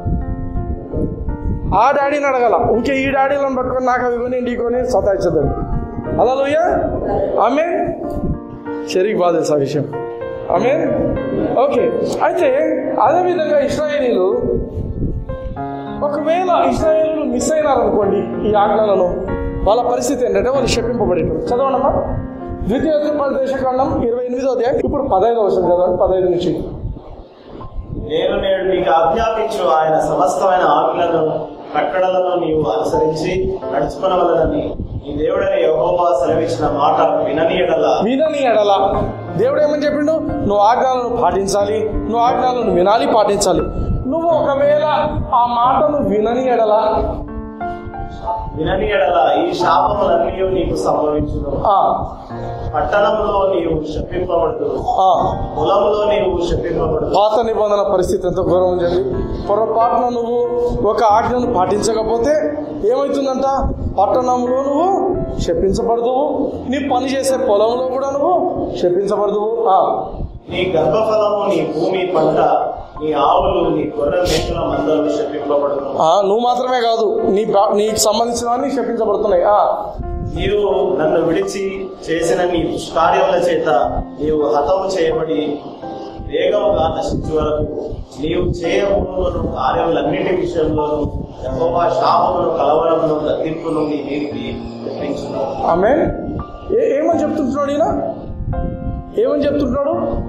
ఆ డాడీని అడగాల ఊకే ఈ డాడీలను పట్టుకొని నాకు అవి కొని ఇంటికి కొని సతాయించదండి అలా లోయ ఆమె చెరికి బాధ తెలుసు ఆ విషయం ఆమె ఓకే అయితే అదేవిధంగా ఇస్రాయేలీలు ఒకవేళ ఇస్రాయేలీలు మిస్ అయినారనుకోండి ఈ ఆజ్ఞలను వాళ్ళ పరిస్థితి ఏంటంటే వాళ్ళు శపింపబడేటారు చదవండమ్మా ద్వితీయ దేశకాండం ఇరవై ఎనిమిదో అధ్యాయం ఇప్పుడు పదహైదో వచ్చింది చదవండి పదహైదు నుంచి నేను నేడు నీకు ఆజ్ఞాపించు ఆయన సమస్తమైన ఆజ్ఞలను కట్టడలను నీవు అనుసరించి నడుచుకునవలనని నీ దేవుడైన యెహోవా సెలవిచ్చిన మాట వినని ఎడల వినని ఎడల దేవుడు ఏమని చెప్పిండు నువ్వు ఆజ్ఞాలను పాటించాలి నువ్వు ఆజ్ఞాలను వినాలి పాటించాలి నువ్వు ఒకవేళ ఆ మాటను వినని ఎడల వినని ఎడల ఈ శాపములన్నీ నీకు సంభవించును ఆ, పట్టణంలో నీవు శపింపబడుతు ఆ, పొలంలో నీవు శపింపబడుతు పాత నిబంధన పరిస్థితి ఎంత ఘోరం ఉంది పొరపాటున నువ్వు ఒక ఆజ్ఞను పాటించకపోతే ఏమవుతుందంట పట్టణంలో నువ్వు శపించబడదువు నీ పని చేసే పొలంలో కూడా నువ్వు శపించబడదువు ఆ, నీ గర్భఫలము నీ భూమి పంట నీ ఆవులు నీ గొర్రె మేకల మందలు శపింపబడును ఆ, నువ్వు మాత్రమే కాదు నీ బా- నీకు సంబంధించినవన్నీ శపించబడుతున్నాయి ఆ, నీవు నన్ను విడిచి చేసిన నీ దుష్కార్యముల చేత నీవు హతము చేయబడి వేగముగా నశించు వరకు నీవు చేయబోను కార్యములన్నిటి విషయంలోనూ యెహోవా శాపమును కలవరమును గతింపును నీ మీదికి తెప్పించును ఆమె ఏ ఏమని చెప్తుంటున్నాడు ఈయన ఏమని చెప్తుంటున్నాడు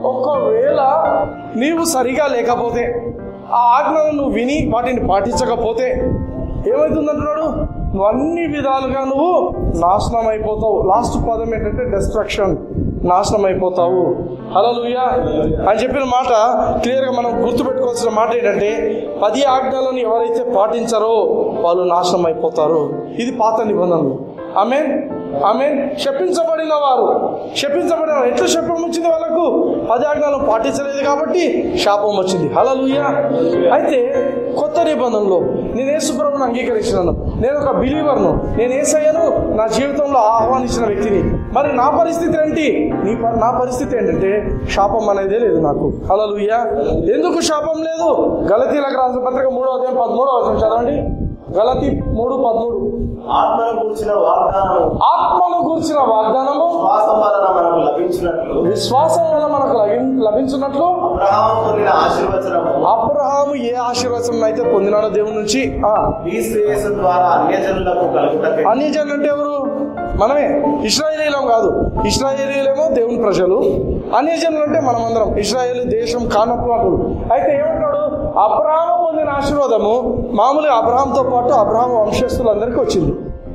ఒకవేళ నీవు సరిగా లేకపోతే ఆ ఆజ్ఞలను నువ్వు విని వాటిని పాటించకపోతే ఏమవుతుందంటున్నాడు నువ్వు అన్ని విధాలుగా నువ్వు నాశనం అయిపోతావు లాస్ట్ పదం ఏంటంటే డెస్ట్రక్షన్ నాశనం అయిపోతావు హలోలుయా అని చెప్పిన మాట క్లియర్గా మనం గుర్తుపెట్టుకోవాల్సిన మాట ఏంటంటే పది ఆజ్ఞలను ఎవరైతే పాటించారో వాళ్ళు నాశనం అయిపోతారు ఇది పాత నిబంధనలు ఆమె ఆమె శపించబడిన వారు శపించబడిన వారు. ఎట్లా శాపం వచ్చింది వాళ్ళకు పది ఆజ్ఞలను పాటించలేదు కాబట్టి శాపం వచ్చింది హలలుయ అయితే కొత్త నిబంధనలో నేను యేసుప్రభుని అంగీకరించినాను నేను ఒక బిలీవర్ను నేను ఏసయ్యను నా జీవితంలో ఆహ్వానించిన వ్యక్తిని మరి నా పరిస్థితి ఏంటి నీ ప- నా పరిస్థితి ఏంటంటే శాపం అనేదే లేదు నాకు హలలుయ ఎందుకు శాపం లేదు గలతీలకు రాసిన పత్రిక మూడో అధ్యాయం పదమూడో వచ్చిన చదవండి గలతీ మూడు పదమూడు ఆత్మను కూర్చిన వాగ్దానము ఆత్మను కూర్చిన వాగ్దానము విశ్వాసం వలన మనకు లభించినట్లు విశ్వాసం వల్ల మనకు లభి- లభించినట్లు అబ్రహాము పొందిన ఆశీర్వచనము అబ్రహాము ఏ ఆశీర్వచనం అయితే పొందినాడో దేవుని నుంచి ఆ క్రీస్తు యేసు ద్వారా అన్యజనులకు కలుగుటకై అన్యజనులు అంటే ఎవరు మనమే ఇస్రాయేలీలం కాదు ఇస్రాయేలీలేమో దేవుని ప్రజలు అన్యజనులు అంటే మనమందరం ఇస్రాయేలీ దేశం కానప్పుడు అయితే ఏమంటాడు అబ్రహాము పొందిన ఆశీర్వాదము మామూలుగా అబ్రహాంతో పాటు అబ్రహాం వంశస్థులందరికీ వచ్చింది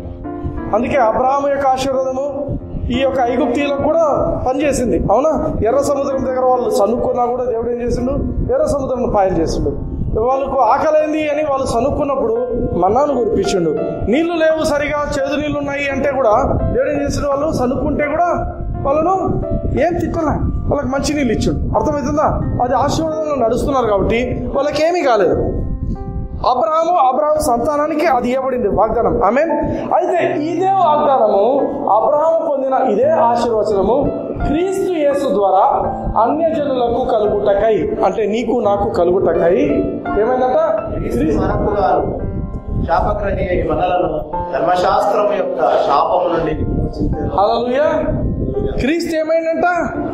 అందుకే అబ్రహాం యొక్క ఆశీర్వాదము ఈ యొక్క ఐగుప్తీయులకు కూడా పనిచేసింది అవునా ఎర్ర సముద్రం దగ్గర వాళ్ళు సనుక్కున్నా కూడా దేవుడు ఏం చేసిండు ఎర్ర సముద్రం పాయలు చేసిండు వాళ్ళకు ఆకలైంది అని వాళ్ళు సనుక్కున్నప్పుడు మన్నాను కురిపించిండు నీళ్లు లేవు సరిగా చేదు నీళ్లు ఉన్నాయి అంటే కూడా దేవుడు ఏం చేసిండు వాళ్ళు సనుక్కుంటే కూడా వాళ్ళను ఏం తిట్టలే వాళ్ళకి మంచి నీళ్ళు ఇచ్చిండు అర్థమవుతుందా అది ఆశీర్వాదంలో నడుస్తున్నారు కాబట్టి వాళ్ళకి ఏమీ కాలేదు అబ్రహాము అబ్రహాం సంతానానికి అది ఇవ్వబడింది వాగ్దానం ఆమె అయితే ఇదే వాగ్దానము అబ్రహాము పొందిన ఇదే ఆశీర్వచనము క్రీస్తు యేసు ద్వారా అన్యజనులకు కలుగుటకై అంటే నీకు నాకు కలుగుటకై ఏమైందట క్రీస్తు మనకు గాను శాపగ్రహి అయి మనలను ధర్మశాస్త్రం యొక్క శాపము నుండి విమోచించెను. హల్లెలూయా క్రీస్తు ఏమైందంట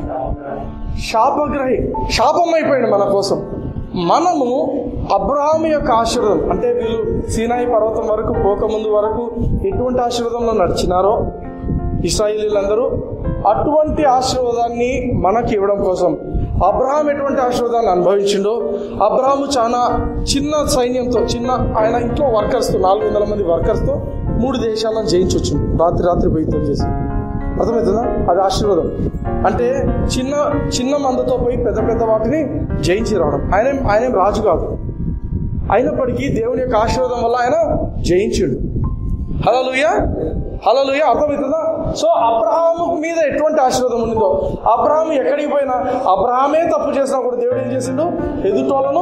శాపగ్రహి శాపం అయిపోయింది మన కోసం మనము అబ్రహాం యొక్క ఆశీర్వాదం అంటే వీళ్ళు సీనాయి పర్వతం వరకు పోకముందు వరకు ఎటువంటి ఆశీర్వాదంలో నడిచినారో ఇస్రాయిలీలందరూ అటువంటి ఆశీర్వాదాన్ని మనకి ఇవ్వడం కోసం అబ్రహాం ఎటువంటి ఆశీర్వాదాన్ని అనుభవించిండో అబ్రహాము చాలా చిన్న సైన్యంతో చిన్న ఆయన ఇంట్లో వర్కర్స్తో నాలుగు వందల మంది వర్కర్స్తో మూడు దేశాలను జయించవచ్చు రాత్రి రాత్రి పోయి యుద్ధం చేసి అర్థమవుతుందా అది ఆశీర్వాదం అంటే చిన్న చిన్న మందతో పోయి పెద్ద పెద్ద వాటిని జయించి రావడం ఆయన ఆయన రాజు కాదు అయినప్పటికీ దేవుని యొక్క ఆశీర్వాదం వల్ల ఆయన జయించాడు హలలుయ హలలుయ అర్థమవుతుందా సో అబ్రహాము మీద ఎటువంటి ఆశీర్వాదం ఉండిందో అబ్రహాం ఎక్కడికి పోయినా అబ్రహామే తప్పు చేసినా కూడా దేవుడు ఏం చేసిండు ఎదుటోళ్ళను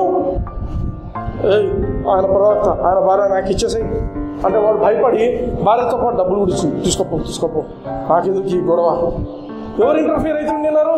"ఏయ్, ఆయన ప్రవక్త ఆయన భార్య నాకు ఇచ్చేసాయి అంటే వాడు భయపడి భార్యతో పాటు డబ్బులు కూడా ఇచ్చింది తీసుకోపో తీసుకోపో నాకెందుకు ఈ గొడవ ఎవరు ఇంటర్ఫియర్ అవుతుండినారు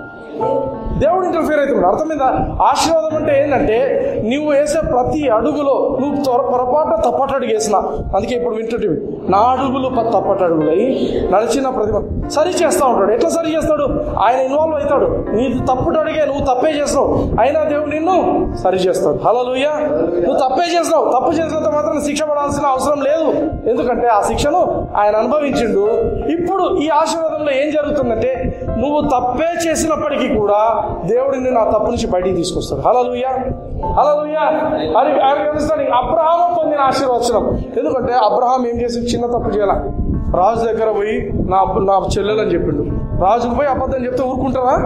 దేవుడు ఇంటర్ఫియర్ అవుతున్నాడు అర్థమైందా ఆశీర్వాదం అంటే ఏంటంటే నువ్వు వేసే ప్రతి అడుగులో నువ్వు త్వర పొరపాటు తప్పట అడుగు వేసిన అందుకే ఇప్పుడు వింటుంటివి నా అడుగులు ప- తప్పట అడుగులై నడిచిన ప్రతిభ సరి చేస్తా ఉంటాడు ఎట్లా సరి చేస్తాడు ఆయన ఇన్వాల్వ్ అవుతాడు నీది తప్పుడు అడిగే నువ్వు తప్పే చేస్తావు అయినా దేవుడు నిన్ను సరి చేస్తాడు హలో నువ్వు తప్పే చేస్తావు తప్పు చేసినంత మాత్రం శిక్ష పడాల్సిన అవసరం లేదు ఎందుకంటే ఆ శిక్షను ఆయన అనుభవించిండు ఇప్పుడు ఈ ఆశీర్వాదంలో ఏం జరుగుతుందంటే నువ్వు తప్పే చేసినప్పటికీ కూడా దేవుడు నిన్ను ఆ తప్పు నుంచి బయటికి తీసుకొస్తాడు హలలుయ హలలుయ అది అండర్స్టాండింగ్ అబ్రహాము పొందిన ఆశీర్వచనం ఎందుకంటే అబ్రహాం ఏం చేసి చిన్న తప్పు చేయాల రాజు దగ్గర పోయి నా నా చెల్లెలని చెప్పిండు రాజుకు పోయి అబద్ధం చెప్తే ఊరుకుంటారా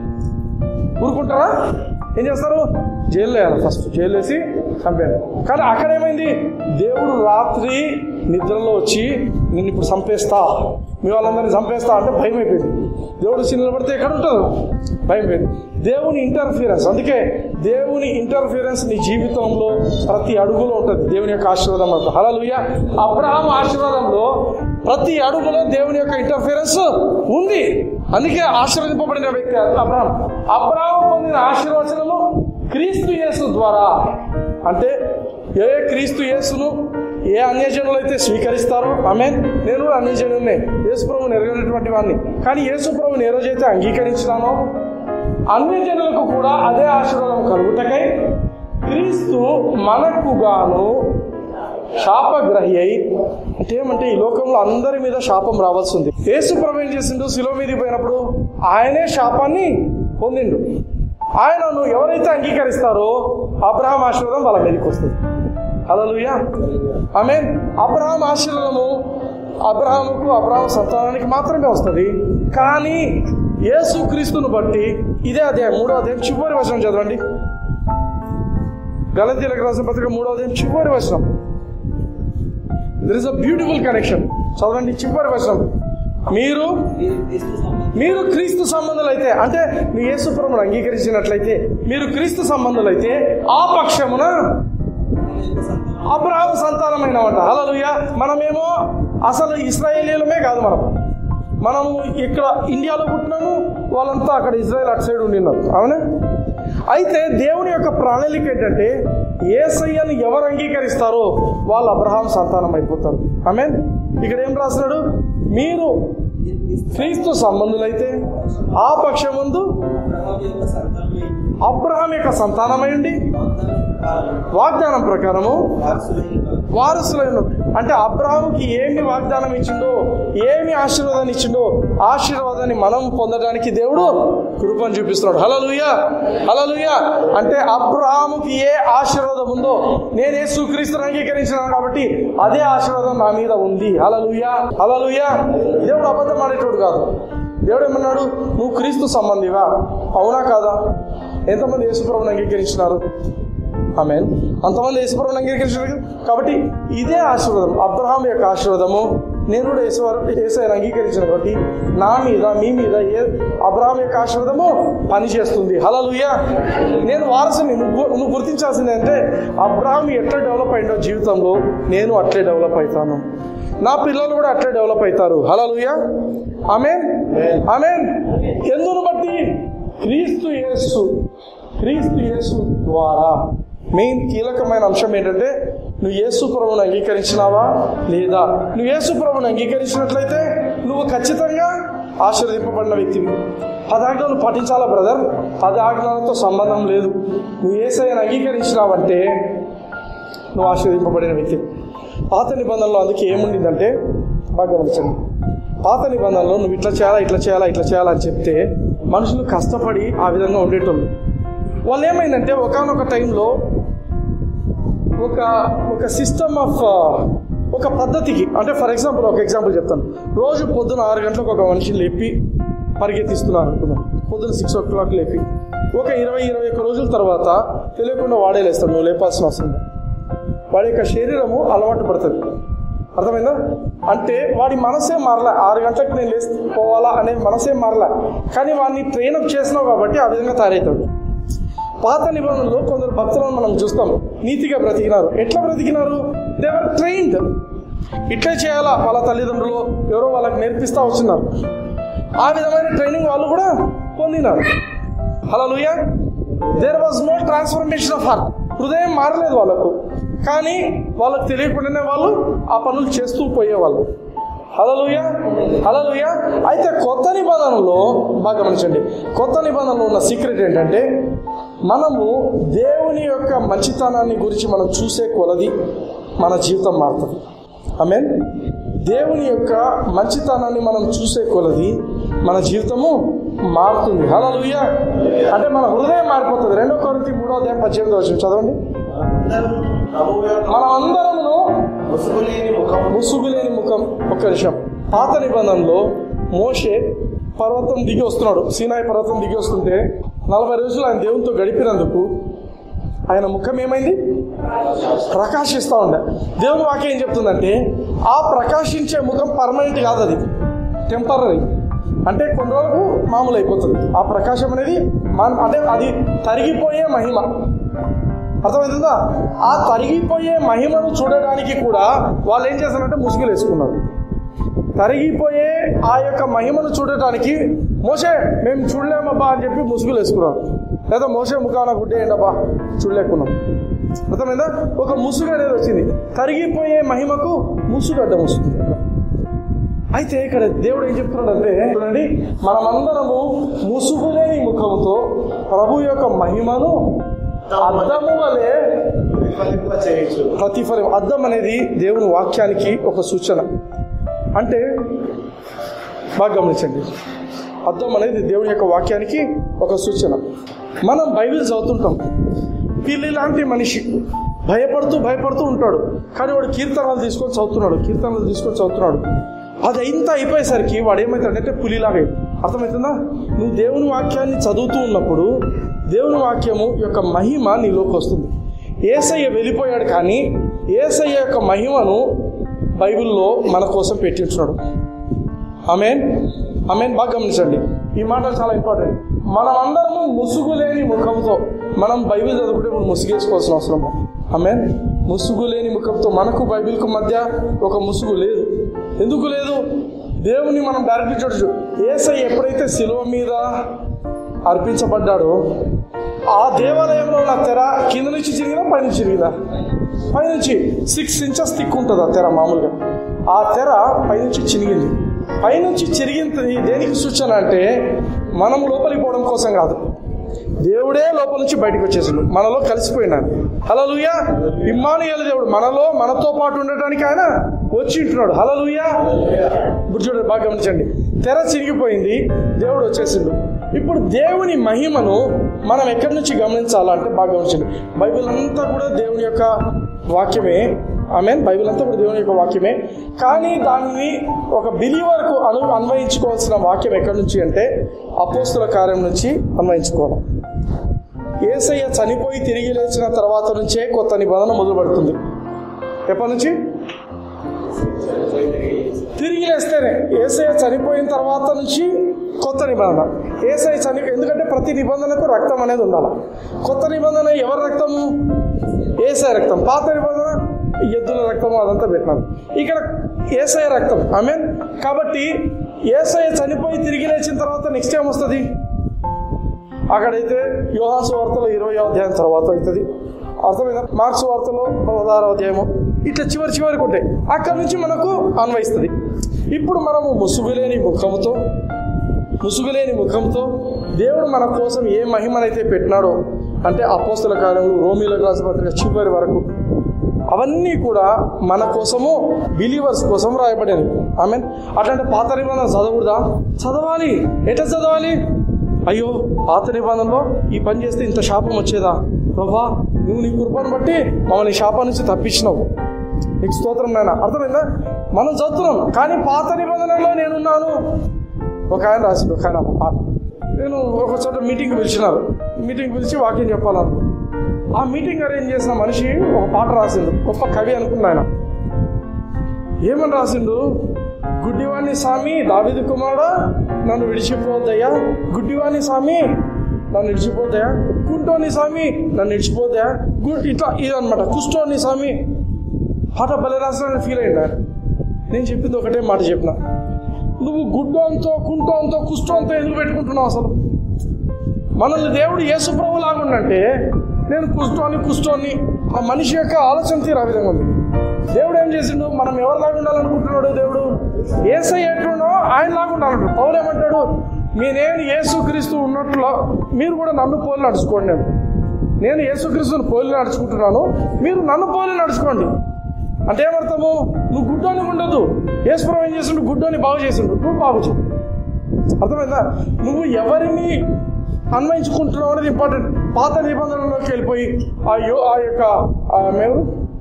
ఊరుకుంటారా ఏం చేస్తారు జైల్లో వేయాలి ఫస్ట్ జైలు వేసి చంపారు కానీ అక్కడ ఏమైంది దేవుడు రాత్రి నిద్రలో వచ్చి నిన్ను ఇప్పుడు చంపేస్తా మీ వాళ్ళందరినీ చంపేస్తా అంటే భయం అయిపోయింది దేవుడు వచ్చి నిలబడితే ఎక్కడ ఉంటారు భయం అయిపోయింది దేవుని ఇంటర్ఫీరెన్స్ అందుకే దేవుని ఇంటర్ఫీరెన్స్ నీ జీవితంలో ప్రతి అడుగులో ఉంటుంది దేవుని యొక్క ఆశీర్వాదం అంట హలలుయ అబ్రహాం ఆశీర్వాదంలో ప్రతి అడుగులో దేవుని యొక్క ఇంటర్ఫీరెన్స్ ఉంది అందుకే ఆశీర్వదింపబడిన వ్యక్తి అబ్రహాం అబ్రహాం పొందిన ఆశీర్వచనము క్రీస్తు యేసు ద్వారా అంటే ఏ క్రీస్తు యేసును ఏ అన్యజనులు అయితే స్వీకరిస్తారో ఆమె నేను కూడా అన్యజనునే యేసు ప్రభుని ఎరగనటువంటి వాడిని కానీ యేసు ప్రభుని ఏ రోజైతే అంగీకరించినానో అన్యజనులకు కూడా అదే ఆశీర్వాదం కలుగుటకై క్రీస్తు మనకు గాను శాపగ్రహి అయి అంటే ఏమంటే ఈ లోకంలో అందరి మీద శాపం రావాల్సి ఉంది యేసు ప్రభు ఏం చేసిండు శిలో మీదకి పోయినప్పుడు ఆయనే శాపాన్ని పొందిండు ఆయనను ఎవరైతే అంగీకరిస్తారో అబ్రహాం ఆశీర్వాదం వాళ్ళ మీదకి వస్తుంది హల్లెలూయా ఆమె అబ్రహాం ఆశీర్వాదము అబ్రహాముకు అబ్రహాం సంతానానికి మాత్రమే వస్తుంది కానీ యేసు క్రీస్తును బట్టి ఇదే అధ్యాయం మూడో అధ్యాయం చివరి వచనం చదవండి గలతీలకు రాసిన పత్రిక మూడో అధ్యాయం చివరి వచనం there is a beautiful connection చదవండి చివరి వచనం మీరు మీరు క్రీస్తు సంబంధులైతే అంటే మీ యేసుప్రభుని అంగీకరించినట్లయితే మీరు క్రీస్తు సంబంధులైతే ఆ పక్షమున అబ్రహాం సంతానమైన వంట హలలుయ మనమేమో అసలు ఇస్రాయేలీలమే కాదు మనం మనము ఇక్కడ ఇండియాలో పుట్టినాము వాళ్ళంతా అక్కడ ఇజ్రాయెల్ అటు సైడ్ ఉండినారు అవునా అయితే దేవుని యొక్క ప్రణాళిక ఏంటంటే ఏసయ్యను ఎవరు అంగీకరిస్తారో వాళ్ళు అబ్రహాం సంతానం అయిపోతారు ఆమె ఇక్కడ ఏం రాస్తున్నాడు మీరు క్రీస్తు సంబంధులైతే ఆ పక్షమందు అబ్రహాం యొక్క సంతానమై ఉండి వాగ్దానం ప్రకారము వారసులైన అంటే అబ్రహాంకి ఏమి వాగ్దానం ఇచ్చిండో ఏమి ఆశీర్వాదాన్ని ఇచ్చిండో ఆశీర్వాదాన్ని మనం పొందడానికి దేవుడు కృపను చూపిస్తున్నాడు హలలుయ హలలుయ అంటే అబ్రహాముకి ఏ ఆశీర్వాదం ఉందో నేను ఏ సుక్రీస్తుని అంగీకరించినాను కాబట్టి అదే ఆశీర్వాదం నా మీద ఉంది హలలుయ హలలుయ దేవుడు అబద్ధం ఆడేటోడు కాదు దేవుడు ఏమన్నాడు నువ్వు క్రీస్తు సంబంధివా అవునా కాదా ఎంతమంది యేసుప్రభుని అంగీకరించినారు ఆమె అంతమంది యేసుప్రభుని అంగీకరించారు కదా? కాబట్టి ఇదే ఆశీర్వాదం అబ్రహాం యొక్క ఆశీర్వాదము నేను కూడా యేసువారు యేసయ్యను అంగీకరించిన కాబట్టి నా మీద మీ మీద ఏ అబ్రహాం యొక్క ఆశీర్వాదము పనిచేస్తుంది హలలుయ నేను వారసుని నువ్వు గు- నువ్వు గుర్తించాల్సింది అంటే అబ్రహాం ఎట్లా డెవలప్ అయిందో జీవితంలో నేను అట్లే డెవలప్ అవుతాను నా పిల్లలు కూడా అట్లే డెవలప్ అవుతారు హలలుయ ఆమెన్ ఆమెన్ ఎందును బట్టి క్రీస్తు యేసు క్రీస్తు యేసు ద్వారా మెయిన్ కీలకమైన అంశం ఏంటంటే నువ్వు యేసు ప్రభువును అంగీకరించినావా లేదా నువ్వు యేసు ప్రభువును అంగీకరించినట్లయితే నువ్వు ఖచ్చితంగా ఆశీర్వదింపబడిన వ్యక్తివి పదాజ్ఞలు పాటించాలా బ్రదర్ పదాజ్ఞలతో సంబంధం లేదు నువ్వు ఏసైనా అంగీకరించినావంటే నువ్వు ఆశీర్వదింపబడిన వ్యక్తి పాత నిబంధనలో అందుకే ఏముండిందంటే బాగా గమనించండి పాత నిబంధనలో నువ్వు ఇట్లా చేయాలా ఇట్లా చేయాలా ఇట్లా చేయాలా అని చెప్తే మనుషులు కష్టపడి ఆ విధంగా ఉండేటోళ్ళు వాళ్ళు ఏమైందంటే ఒకనొక టైంలో ఒక ఒక సిస్టమ్ ఆఫ్ ఒక పద్ధతికి అంటే ఫర్ ఎగ్జాంపుల్ ఒక ఎగ్జాంపుల్ చెప్తాను రోజు పొద్దున ఆరు గంటలకు ఒక మనిషిని లేపి పరిగెత్తిస్తున్నారు అనుకుందాం పొద్దున సిక్స్ ఓ క్లాక్ లేపి ఒక ఇరవై ఇరవై ఒక్క రోజుల తర్వాత తెలియకుండా వాడే లేస్తాడు నువ్వు లేపాల్సిన అవసరం లేదు. వాడి యొక్క శరీరము అలవాటు పడుతుంది అర్థమైందా అంటే వాడి మనసే మారలే ఆరు గంటలకు నేను లేచి పోవాలా అనే మనసే మారలే కానీ వాడిని ట్రైనప్ చేసినావు కాబట్టి ఆ విధంగా తయారవుతాడు పాత నిబంధనలో కొందరు భక్తులను మనం చూస్తాం నీతిగా బ్రతికినారు ఎట్లా బ్రతికినారు దేవర్ ట్రైన్డ్ ఇట్లే చేయాలా వాళ్ళ తల్లిదండ్రులు ఎవరో వాళ్ళకి నేర్పిస్తా వచ్చినారు ఆ విధమైన ట్రైనింగ్ వాళ్ళు కూడా పొందినారు hallelujah there was no transformation of heart హృదయం మారలేదు వాళ్ళకు కానీ వాళ్ళకు తెలియకుండానే వాళ్ళు ఆ పనులు చేస్తూ పోయేవాళ్ళు హలలుయ హలలుయ అయితే కొత్త నిబంధనలో బాగా గమనించండి కొత్త నిబంధనలో ఉన్న సీక్రెట్ ఏంటంటే మనము దేవుని యొక్క మంచితనాన్ని గురించి మనం చూసే కొలది మన జీవితం మారుతుంది ఆమె దేవుని యొక్క మంచితనాన్ని మనం చూసే కొలది మన జీవితము మారుతుంది హలలుయ అంటే మన హృదయం మారిపోతుంది రెండో కొరింథీ మూడో అధ్యాయం పద్దెనిమిది వచ్చిన చదవండి అందరూ ప్రభువు యొక్క మనం అందరము ముసుగులేని ముఖం ముసుగులేని ముఖం ఒక్క నిమిషం పాత నిబంధనలో మోషే పర్వతం దిగి వస్తున్నాడు సీనాయి పర్వతం దిగి వస్తుంటే నలభై రోజులు ఆయన దేవునితో గడిపినందుకు ఆయన ముఖం ఏమైంది ప్రకాశిస్తూ ఉండే దేవుని వాక్యం ఏం చెప్తుందంటే ఆ ప్రకాశించే ముఖం పర్మనెంట్ కాదు అది టెంపరీ అంటే కొన్ని రోజులకు మామూలు అయిపోతుంది ఆ ప్రకాశం అనేది మన అంటే అది తరిగిపోయే మహిమ అర్థమవుతుందా ఆ తరిగిపోయే మహిమను చూడడానికి కూడా వాళ్ళు ఏం చేస్తారంటే ముసుగులు వేసుకున్నారు తరిగిపోయే ఆ యొక్క మహిమను చూడటానికి మోసే మేము చూడలేమబ్బా అని చెప్పి ముసుగులు వేసుకున్నారు లేదా మోసే ముఖాన గుడ్డేయండబ్బా చూడలేకున్నాం అర్థమైందా ఒక ముసుగు అనేది వచ్చింది తరిగిపోయే మహిమకు ముసుగు అడ్డం వస్తుంది అయితే ఇక్కడ దేవుడు ఏం చెప్తున్నాడంటే చూడండి మనమందరము ముసుగులేని ముఖముతో ప్రభు యొక్క మహిమను అద్దము వలె ప్రతిఫలింప చేయొచ్చు ప్రతిఫలం అద్దం అనేది దేవుని వాక్యానికి ఒక సూచన అంటే బాగా గమనించండి అద్దం అనేది దేవుని యొక్క వాక్యానికి ఒక సూచన మనం బైబిల్ చదువుతుంటాం పిల్లి లాంటి మనిషి భయపడుతూ భయపడుతూ ఉంటాడు కానీ వాడు కీర్తనలు తీసుకొని చదువుతున్నాడు కీర్తనలు తీసుకొని చదువుతున్నాడు అది ఇంత అయిపోయేసరికి వాడు ఏమవుతాడంటే పులిలాగా అర్థమవుతుందా నువ్వు దేవుని వాక్యాన్ని చదువుతూ ఉన్నప్పుడు దేవుని వాక్యము యొక్క మహిమ నీలోకి వస్తుంది ఏసయ్య వెళ్ళిపోయాడు కానీ ఏసయ్య యొక్క మహిమను బైబిల్లో మన కోసం పెట్టించున్నాడు ఆమెన్ ఆమెన్ బాగా గమనించండి ఈ మాట చాలా ఇంపార్టెంట్ మనం అందరము ముసుగు లేని ముఖంతో మనం బైబిల్ చదువుకుంటే ఇప్పుడు ముసుగేసుకోవాల్సిన అవసరం ఆమెన్ ముసుగు లేని ముఖంతో మనకు బైబిల్కు మధ్య ఒక ముసుగు లేదు ఎందుకు లేదు దేవుని మనం డైరెక్ట్ చూడచ్చు ఏసై ఎప్పుడైతే శిలువ మీద అర్పించబడ్డాడో ఆ దేవాలయంలో ఉన్న తెర కింద నుంచి చిరిగినా పైనుంచి చిరిగినా పైనుంచి సిక్స్ ఇంచెస్ థిక్ ఉంటుంది ఆ తెర మామూలుగా ఆ తెర పైనుంచి చిరిగింది పైనుంచి చిరిగింది దేనికి సూచన అంటే మనం లోపలికి పోవడం కోసం కాదు దేవుడే లోపల నుంచి బయటకు వచ్చేసిండు మనలో కలిసిపోయినాడు హలలుయా ఇమ్మానుయేలు దేవుడు మనలో మనతో పాటు ఉండటానికి ఆయన వచ్చి ఉంటున్నాడు హలలుయా ఇప్పుడు చూడండి బాగా గమనించండి తెర చిరిగిపోయింది దేవుడు వచ్చేసిండు ఇప్పుడు దేవుని మహిమను మనం ఎక్కడి నుంచి గమనించాలంటే బాగా గమనించండి బైబిల్ అంతా కూడా దేవుని యొక్క వాక్యమే ఆమె బైబిల్ అంతా కూడా దేవుని యొక్క వాక్యమే కానీ దానిని ఒక బిలీవర్కు అను అన్వయించుకోవాల్సిన వాక్యం ఎక్కడి నుంచి అంటే అపోస్తుల కార్యం నుంచి అన్వయించుకోవాలి ఏసయ్య చనిపోయి తిరిగి లేచిన తర్వాత నుంచే కొత్త నిబంధన మొదలుపడుతుంది ఎప్పటి నుంచి తిరిగి లేస్తేనే ఏసఐ చనిపోయిన తర్వాత నుంచి కొత్త నిబంధన ఏసఐ చని ఎందుకంటే ప్రతి నిబంధనకు రక్తం అనేది ఉండాలి కొత్త నిబంధన ఎవరి రక్తము ఏసఐ రక్తం పాత నిబంధన ఎద్దుల రక్తము అదంతా పెట్టినారు ఇక్కడ ఏసఐ రక్తం ఐ మీన్ కాబట్టి ఏసఐ చనిపోయి తిరిగి లేచిన తర్వాత నెక్స్ట్ ఏం వస్తుంది అక్కడైతే యోహాసు వార్తలో ఇరవై అధ్యాయం తర్వాత అవుతుంది అర్థమైందా మార్క్స్ వార్తలో పదహారో అధ్యాయము ఇట్లా చివరి చివరికి ఉంటాయి అక్కడి నుంచి మనకు అన్వయిస్తుంది ఇప్పుడు మనము ముసుగులేని ముఖముతో ముసుగులేని ముఖంతో దేవుడు మన కోసం ఏ మహిమనైతే పెట్టినాడో అంటే అపోస్తుల కాలంలో రోమిల రాసిన పత్రిక చివరి వరకు అవన్నీ కూడా మన కోసము బిలీవర్స్ కోసం రాయబడేది ఐ మీన్ అట్లాంటి పాత నిబంధన చదవకూడదా చదవాలి ఎట్లా చదవాలి అయ్యో పాత నిబంధనలో ఈ పని చేస్తే ఇంత శాపం వచ్చేదా ప్రభా నువ్వు నీ కృపను బట్టి మమ్మల్ని ఈ శాపం నుంచి తప్పించినావు నీకు స్తోత్రం నాయన అర్థమైందా మనం చదువుతున్నాం కానీ పాత నిబంధనలో నేనున్నాను ఒక ఆయన రాసిండు ఒక ఆయన ఆ- నేను ఒక చోట మీటింగ్ పిలిచినారు మీటింగ్ పిలిచి వాక్యం చెప్పాలను ఆ మీటింగ్ అరేంజ్ చేసిన మనిషి ఒక పాట రాసిండు గొప్ప కవి అనుకున్నా ఆయన ఏమని రాసిండు గుడ్డివాణి స్వామి దావిది కుమారుడా నన్ను విడిచిపోద్దయ్యా గుడ్డివాణి స్వామి నన్ను విడిచిపోతాయా కుంటోని స్వామి నన్ను విడిచిపోతాయా గు- ఇట్లా ఇదనమాట కుష్టోని స్వామి పాట భలే రాసిన ఫీల్ అయింది ఆయన నేను చెప్పింది ఒకటే మాట చెప్పిన నువ్వు గుడ్డోంతో కుంటోంతో కుష్టోంతో ఎందుకు పెట్టుకుంటున్నావు అసలు మనల్ని దేవుడు యేసు ప్రభు లాగుండంటే నేను కుష్టోని కుష్టోని ఆ మనిషి యొక్క ఆలోచన తీరు ఆ విధంగా ఉంది దేవుడు ఏం చేసిండు మనం ఎవరిలాగా ఉండాలనుకుంటున్నాడు దేవుడు ఏసై ఎట్లునో ఆయన లాగా ఉండాలంటాడు పౌలు ఏమంటాడు మీ నేను యేసుక్రీస్తు ఉన్నట్లు మీరు కూడా నన్ను పోలి నడుచుకోండి నేను నేను యేసుక్రీస్తుని పోలి నడుచుకుంటున్నాను మీరు నన్ను పోలి నడుచుకోండి అంటే ఏమర్థము నువ్వు గుడ్డోని ఉండదు యేసుప్రభు ఏం చేసిండు గుడ్డోని బాగు చేసిండు నువ్వు బాగు చేయి అర్థమైందా నువ్వు ఎవరిని అన్వయించుకుంటున్నావు అనేది ఇంపార్టెంట్ పాత నిబంధనలోకి వెళ్ళిపోయి ఆ యో ఆ యొక్క ఆ మేము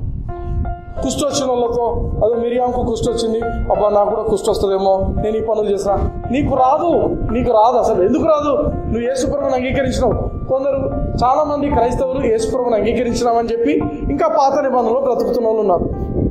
కుష్టి వచ్చిన వాళ్ళతో అదే మిరియాంకు కుష్టి వచ్చింది అబ్బా నాకు కూడా కుష్టి వస్తుందేమో నేను ఈ పనులు చేసిన నీకు రాదు నీకు రాదు అసలు ఎందుకు రాదు నువ్వు యేసుప్రభుని అంగీకరించినావు కొందరు చాలా మంది క్రైస్తవులు యేసుప్రభుని అంగీకరించినామని చెప్పి ఇంకా పాత నిబంధనలో బ్రతుకుతున్న వాళ్ళు ఉన్నారు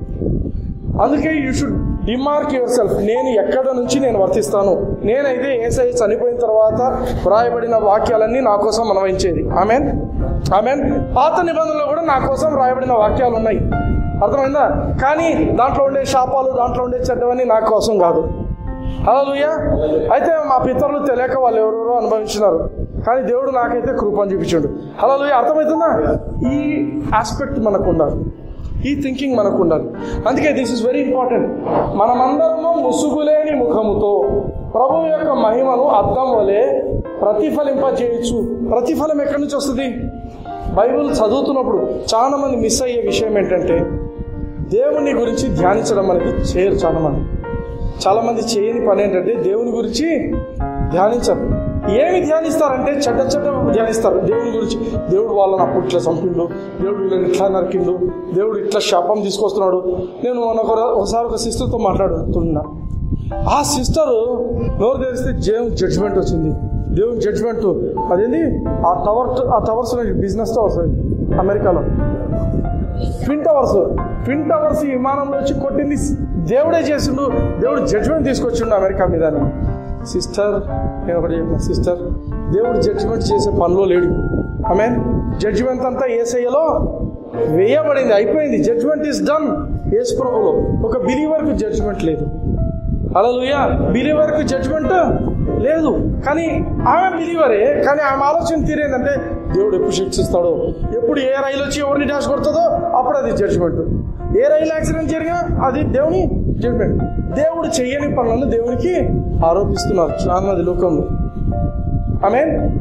అందుకే you should demark yourself నేను ఎక్కడ నుంచి నేను వర్తిస్తాను నేనైతే ఏసై చనిపోయిన తర్వాత వ్రాయబడిన వాక్యాలన్నీ నా కోసం మనవించేది ఆమెన్ ఆమెన్ పాత నిబంధనలో కూడా నా కోసం వ్రాయబడిన వాక్యాలు ఉన్నాయి అర్థమైందా కానీ దాంట్లో ఉండే శాపాలు దాంట్లో ఉండే చెడ్డవన్నీ నా కోసం కాదు హలోయ అయితే మా పితరులు తెలియక వాళ్ళు ఎవరెవరో అనుభవించినారు కానీ దేవుడు నాకైతే కృపను చూపించాడు హలోయ అర్థమవుతుందా ఈ ఆస్పెక్ట్ మనకు ఉండాలి ఈ థింకింగ్ మనకు ఉండాలి అందుకే దిస్ ఇస్ వెరీ ఇంపార్టెంట్ మనమందరము ముసుగులేని ముఖముతో ప్రభు యొక్క మహిమను అద్దం వలె ప్రతిఫలింపజేయచ్చు ప్రతిఫలం ఎక్కడి నుంచి వస్తుంది బైబిల్ చదువుతున్నప్పుడు చాలా మంది మిస్ అయ్యే విషయం ఏంటంటే దేవుని గురించి ధ్యానించడం అనేది చేయరు చాలా మంది చాలా మంది చేయని పని ఏంటంటే దేవుని గురించి ధ్యానించరు ఏమి ధ్యానిస్తారంటే చెడ్డ చెడ్డ ధ్యానిస్తారు దేవుని గురించి దేవుడు వాళ్ళని అప్పుడు ఇట్లా చంపిండు దేవుడు వీళ్ళని ఇట్లా నరికిండు దేవుడు ఇట్లా శాపం తీసుకొస్తున్నాడు నేను మొన్న ఒక- ఒకసారి ఒక సిస్టర్తో మాట్లాడుతున్నా ఆ సిస్టర్ నోరు తెరిస్తే దేవుని జడ్జిమెంట్ వచ్చింది దేవుని జడ్జిమెంట్ అదేంటి ఆ టవర్ ఆ టవర్స్ బిజినెస్ టవర్స్ అమెరికాలో ట్విన్ టవర్స్ ట్విన్ టవర్స్ ఈ విమానంలో వచ్చి కొట్టింది దేవుడే చేసిండు దేవుడు జడ్జిమెంట్ తీసుకొచ్చిండు అమెరికా మీద సిస్టర్ నేను ఒకటి చెప్పిన సిస్టర్ దేవుడు జడ్జిమెంట్ చేసే పనిలో లేడు ఆమె జడ్జిమెంట్ అంతా ఏసయ్యలో వేయబడింది అయిపోయింది జడ్జిమెంట్ ఇస్ డన్ ఏసు ప్రభులో ఒక బిలీవర్కి జడ్జిమెంట్ లేదు అలలుయ బిలీవర్కి జడ్జిమెంట్ లేదు కానీ ఆమె బిలీవరే కానీ ఆమె ఆలోచన తీరేందంటే దేవుడు ఎప్పుడు శిక్షిస్తాడో ఎప్పుడు ఏ రైలు వచ్చి ఎవరిని డాష్ కొడుతుందో అప్పుడు అది జడ్జిమెంట్ ఏ రైలు యాక్సిడెంట్ జరిగినా అది దేవుని జడ్జిమెంట్ దేవుడు చెయ్యని పనులను దేవునికి ఆరోపిస్తున్నారు చాలా మంది లోకంలో ఆమె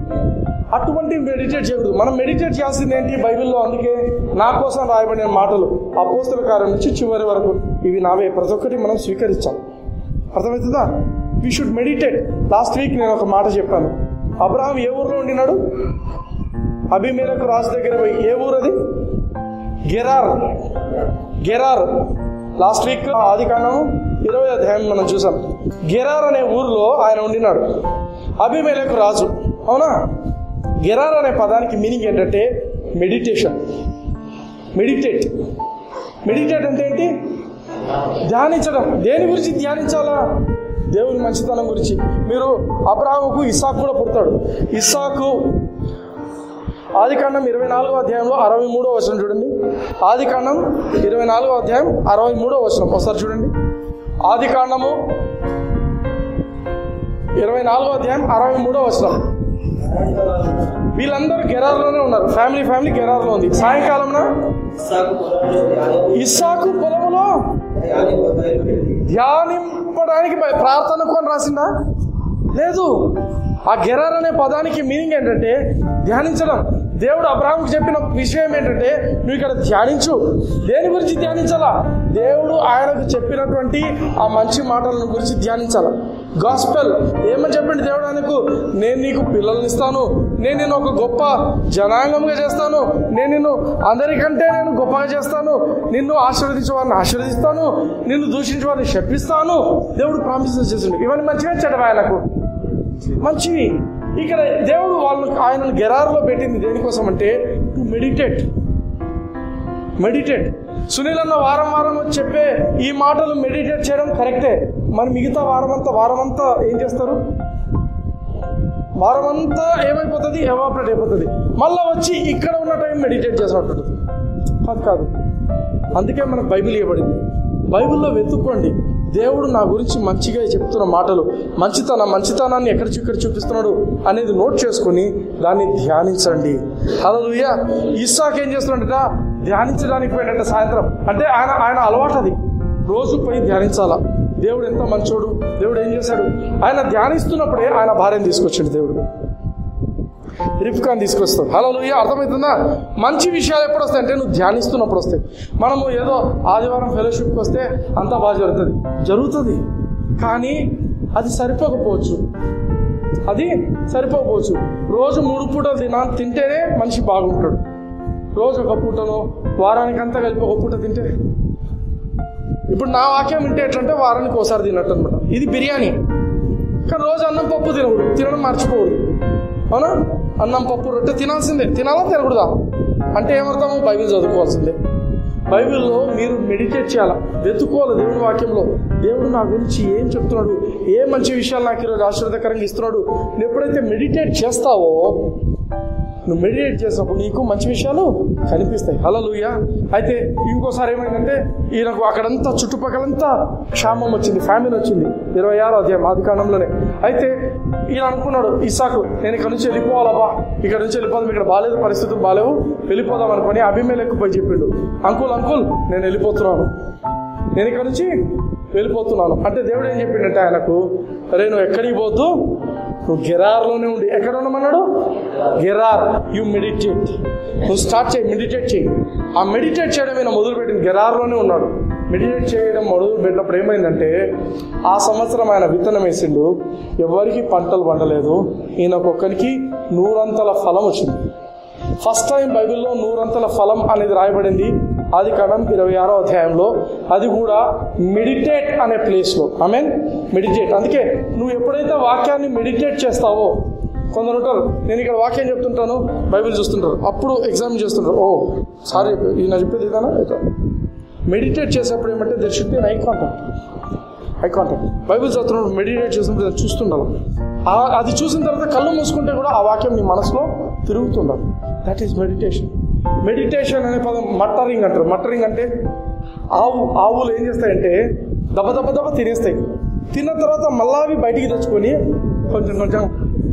అటువంటి మెడిటేట్ చేయకూడదు మనం మెడిటేట్ చేయాల్సింది ఏంటి బైబిల్లో అందుకే నా కోసం రాయబడిన మాటలు అపోస్తల కార్యం నుంచి చివరి వరకు ఇవి నావే ప్రతి ఒక్కటి మనం స్వీకరించాలి అర్థమవుతుందా we should meditate last week నేను ఒక మాట చెప్పాను అబ్రహాం ఏ ఊర్లో ఉండినాడు అభిమేలకు రాజు దగ్గర పోయి ఏ ఊరు అది గెరార్ గెరార్ లాస్ట్ వీక్ ఆది కాండము ఇరవై అధ్యాయం మనం చూసాం గెరార్ అనే ఊరిలో ఆయన ఉండినాడు అభిమేలకు రాజు అవునా గెరార్ అనే పదానికి మీనింగ్ ఏంటంటే మెడిటేషన్ మెడిటేట్ మెడిటేట్ అంటే ఏంటి ధ్యానించడం దేని గురించి ధ్యానించాలా దేవుని మంచితనం గురించి మీరు అబ్రాహముకు ఇస్సాకు కూడా పుడతాడు ఇస్సాకు ఆది కాండం ఇరవై నాలుగో అధ్యాయంలో అరవై మూడో వచనం చూడండి ఆది కాండం ఇరవై నాలుగో అధ్యాయం అరవై మూడో వచనం ఒకసారి చూడండి ఆది కాండము ఇరవై నాలుగో అధ్యాయం అరవై మూడో వచనం వీళ్ళందరూ గెరార్లోనే ఉన్నారు ఫ్యామిలీ ఫ్యామిలీ గెరార్లో ఉంది సాయంకాలంన ఇస్సాకు పొలములో ధ్యానింపడానికి బయ- ప్రార్థనకు అని రాసిందా లేదు ఆ గెరార్ అనే పదానికి మీనింగ్ ఏంటంటే ధ్యానించడం దేవుడు అబ్రాహంకి చెప్పిన విషయం ఏంటంటే నువ్వు ఇక్కడ ధ్యానించు దేని గురించి ధ్యానించాలా దేవుడు ఆయనకు చెప్పినటువంటి ఆ మంచి మాటలను గురించి ధ్యానించాల గాస్పెల్ ఏమని చెప్పండి దేవుడు ఆయనకు నేను నీకు పిల్లల్ని ఇస్తాను నేను నేను ఒక గొప్ప జనాంగంగా చేస్తాను నేను నిన్ను అందరికంటే నేను గొప్పగా చేస్తాను నిన్ను ఆశీర్వదించే వారిని ఆశీర్వదిస్తాను నిన్ను దూషించే వారిని శపిస్తాను దేవుడు ప్రామిసెస్ చేసిండు ఇవన్నీ మంచిగా చెడ్డవా ఆయనకు మంచివి ఇక్కడ దేవుడు వాళ్ళను ఆయనను గెరారులో పెట్టింది దేనికోసం అంటే టు మెడిటేట్ మెడిటేట్ సునీల్ అన్న వారం వారం వచ్చి చెప్పే ఈ మాటలు మెడిటేట్ చేయడం కరెక్టే మరి మిగతా వారం అంతా వారం అంతా ఏం చేస్తారు వారం అంతా ఏమైపోతుంది ఎవాపరేట్ అయిపోతుంది మళ్ళీ వచ్చి ఇక్కడ ఉన్న టైం మెడిటేట్ చేసినట్టు కాదు కాదు అందుకే మనకు బైబిల్ ఇవ్వబడింది బైబిల్లో వెతుక్కోండి దేవుడు నా గురించి మంచిగా చెప్తున్న మాటలు మంచితనం మంచితనాన్ని ఎక్కడ చూ- ఇక్కడ చూపిస్తున్నాడు అనేది నోట్ చేసుకొని దాన్ని ధ్యానించండి హల్లెలూయా ఇస్సాక్ ఏం చేస్తున్నాడట ధ్యానించడానికి పోయినట్ట సాయంత్రం అంటే ఆయన ఆయన అలవాటు అది రోజు పోయి ధ్యానించాలా దేవుడు ఎంత మంచోడు దేవుడు ఏం చేశాడు ఆయన ధ్యానిస్తున్నప్పుడే ఆయన భార్యను తీసుకొచ్చాడు దేవుడు రిప్కాన్ తీసుకొస్తాడు హలో అర్థమవుతుందా మంచి విషయాలు ఎప్పుడు వస్తాయి అంటే నువ్వు ధ్యానిస్తున్నప్పుడు వస్తాయి మనము ఏదో ఆదివారం ఫెలోషిప్కి వస్తే అంతా బాగా జరుగుతుంది జరుగుతుంది కానీ అది సరిపోకపోవచ్చు అది సరిపోకపోవచ్చు రోజు మూడు పూటలు తినా తింటేనే మనిషి బాగుంటాడు రోజు ఒక పూటలో వారానికి అంతా కలిపి ఒక పూట తింటే ఇప్పుడు నా వాక్యం వింటే ఎట్లంటే వారానికి ఒకసారి తిన్నట్టు అనమాట ఇది బిర్యానీ కానీ రోజు అన్నం పప్పు తినకూడదు తినడం మర్చిపోకూడదు అవునా అన్నం పప్పు రొట్టె తినాల్సిందే తినాలా తినకూడదా అంటే ఏమర్థము బైబిల్ చదువుకోవాల్సిందే బైబిల్లో మీరు మెడిటేట్ చేయాలా వెతుక్కోవాలి దేవుని వాక్యంలో దేవుడు నా గురించి ఏం చెప్తున్నాడు ఏ మంచి విషయాలు నాకు ఈరోజు ఆశీర్వదకరంగా ఇస్తున్నాడు నువ్వు ఎప్పుడైతే మెడిటేట్ చేస్తావో నువ్వు మెడిటేట్ చేసినప్పుడు నీకు మంచి విషయాలు కనిపిస్తాయి హలలుయ అయితే ఇంకోసారి ఏమైందంటే ఈయనకు అక్కడంతా చుట్టుపక్కలంతా క్షామం వచ్చింది ఫ్యామిలీ వచ్చింది ఇరవై ఆరో అధ్యాయం ఆది కాండంలోనే అయితే ఈయన అనుకున్నాడు ఇసాకు నేను ఇక్కడ నుంచి వెళ్ళిపోవాలబ్బా ఇక్కడ నుంచి వెళ్ళిపోదాం ఇక్కడ బాగాలేదు పరిస్థితులు బాగాలేవు వెళ్ళిపోదాం అనుకొని అభిమేలకు పోయి చెప్పిండు అంకుల్ అంకుల్ నేను వెళ్ళిపోతున్నాను నేను ఇక్కడ నుంచి వెళ్ళిపోతున్నాను అంటే దేవుడు ఏం చెప్పిండంటే ఆయనకు అరే నువ్వు ఎక్కడికి పోద్దు నువ్వు గిరార్లోనే ఉండి ఎక్కడ ఉండమన్నాడు గిరార్ యు మెడిటేట్ నువ్వు స్టార్ట్ చేయి మెడిటేట్ చేయి ఆ మెడిటేట్ చేయడం ఈయన మొదలుపెట్టింది గిరార్లోనే ఉన్నాడు మెడిటేట్ చేయడం మొదలు పెట్టినప్పుడు ఏమైందంటే ఆ సంవత్సరం ఆయన విత్తనం వేసిండు ఎవరికి పంటలు పండలేదు ఈయనకొక్కరికి నూరంతల ఫలం వచ్చింది ఫస్ట్ టైం బైబిల్లో నూరంతల ఫలం అనేది రాయబడింది ఆది కాండం ఇరవై ఆరో అధ్యాయంలో అది కూడా మెడిటేట్ అనే ప్లేస్లో ఐ మీన్ మెడిటేట్ అందుకే నువ్వు ఎప్పుడైతే వాక్యాన్ని మెడిటేట్ చేస్తావో కొందరు ఉంటారు నేను ఇక్కడ వాక్యం చెప్తుంటాను బైబిల్ చూస్తుంటారు అప్పుడు ఎగ్జామ్ చేస్తుంటారు ఓ సారీ ఈయన చెప్పేది ఇదానా మెడిటేట్ చేసేప్పుడు ఏమంటే there should be eye contact eye contact Bible చదువుతున్నప్పుడు మెడిటేట్ చేసినప్పుడు దాన్ని చూస్తుండాలి ఆ- అది చూసిన తర్వాత కళ్ళు మూసుకుంటే కూడా ఆ వాక్యం నీ మనసులో తిరుగుతుండాలి దట్ ఈస్ మెడిటేషన్ మెడిటేషన్ అనే పదం మట్టరింగ్ అంటారు మట్టరింగ్ అంటే ఆవు ఆవులు ఏం చేస్తాయంటే దెబ్బ దెబ్బ దెబ్బ తినేస్తాయి తిన్న తర్వాత మళ్ళా అవి బయటికి తెచ్చుకొని కొంచెం కొంచెం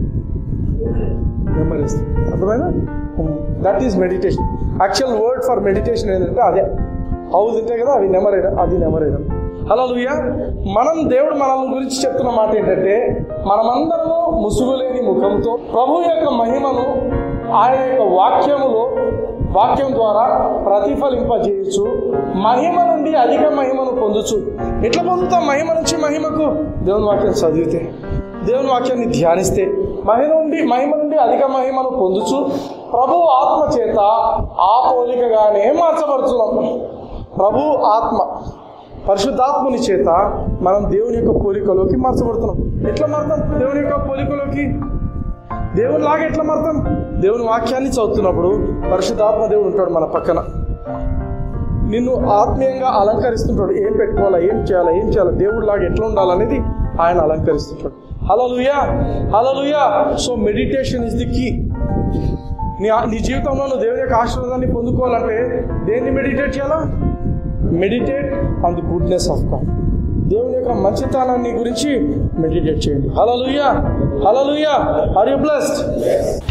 నెమ్మదిస్తాయి అర్థమైనా that is meditation actual word for meditation ఏంటంటే అదే ఆవులు తింటాయి కదా అవి నెమరేయడం అది నెమరేయడం అలా మనం దేవుడు మనల్ని గురించి చెప్తున్న మాట ఏంటంటే మనమందరము ముసుగులేని ముఖంతో ప్రభు యొక్క మహిమను ఆయన యొక్క వాక్యములో వాక్యం ద్వారా ప్రతిఫలింపజేయచ్చు మహిమ నుండి అధిక మహిమను పొందొచ్చు ఎట్లా పొందుతాం మహిమ నుంచి మహిమకు దేవుని వాక్యం చదివితే దేవుని వాక్యాన్ని ధ్యానిస్తే మహిమ నుండి మహిమ నుండి అధిక మహిమను పొందుచు ప్రభు ఆత్మ చేత ఆ పోలికగానే మార్చబడుతున్నాం ప్రభు ఆత్మ పరిశుద్ధాత్మని చేత మనం దేవుని యొక్క పోలికలోకి మార్చబడుతున్నాం ఎట్లా మారుతాం దేవుని యొక్క పోలికలోకి దేవుని లాగా ఎట్లా మారుతాం దేవుని వాక్యాన్ని చదువుతున్నప్పుడు పరిశుద్ధాత్మ దేవుడు ఉంటాడు మన పక్కన నిన్ను ఆత్మీయంగా అలంకరిస్తుంటాడు ఏం పెట్టుకోవాలా ఏం చేయాలా ఏం చేయాలా దేవుడి లాగా ఎట్లా ఉండాలనేది ఆయన అలంకరిస్తుంటాడు hallelujah hallelujah so meditation is the key నీ నీ జీవితంలో నువ్వు దేవుని యొక్క ఆశీర్వాదాన్ని పొందుకోవాలంటే దేన్ని మెడిటేట్ చేయాలా meditate on the goodness of God దేవుని యొక్క మంచితనాన్ని గురించి మెడిటేట్ చేయండి hallelujah hallelujah are you blessed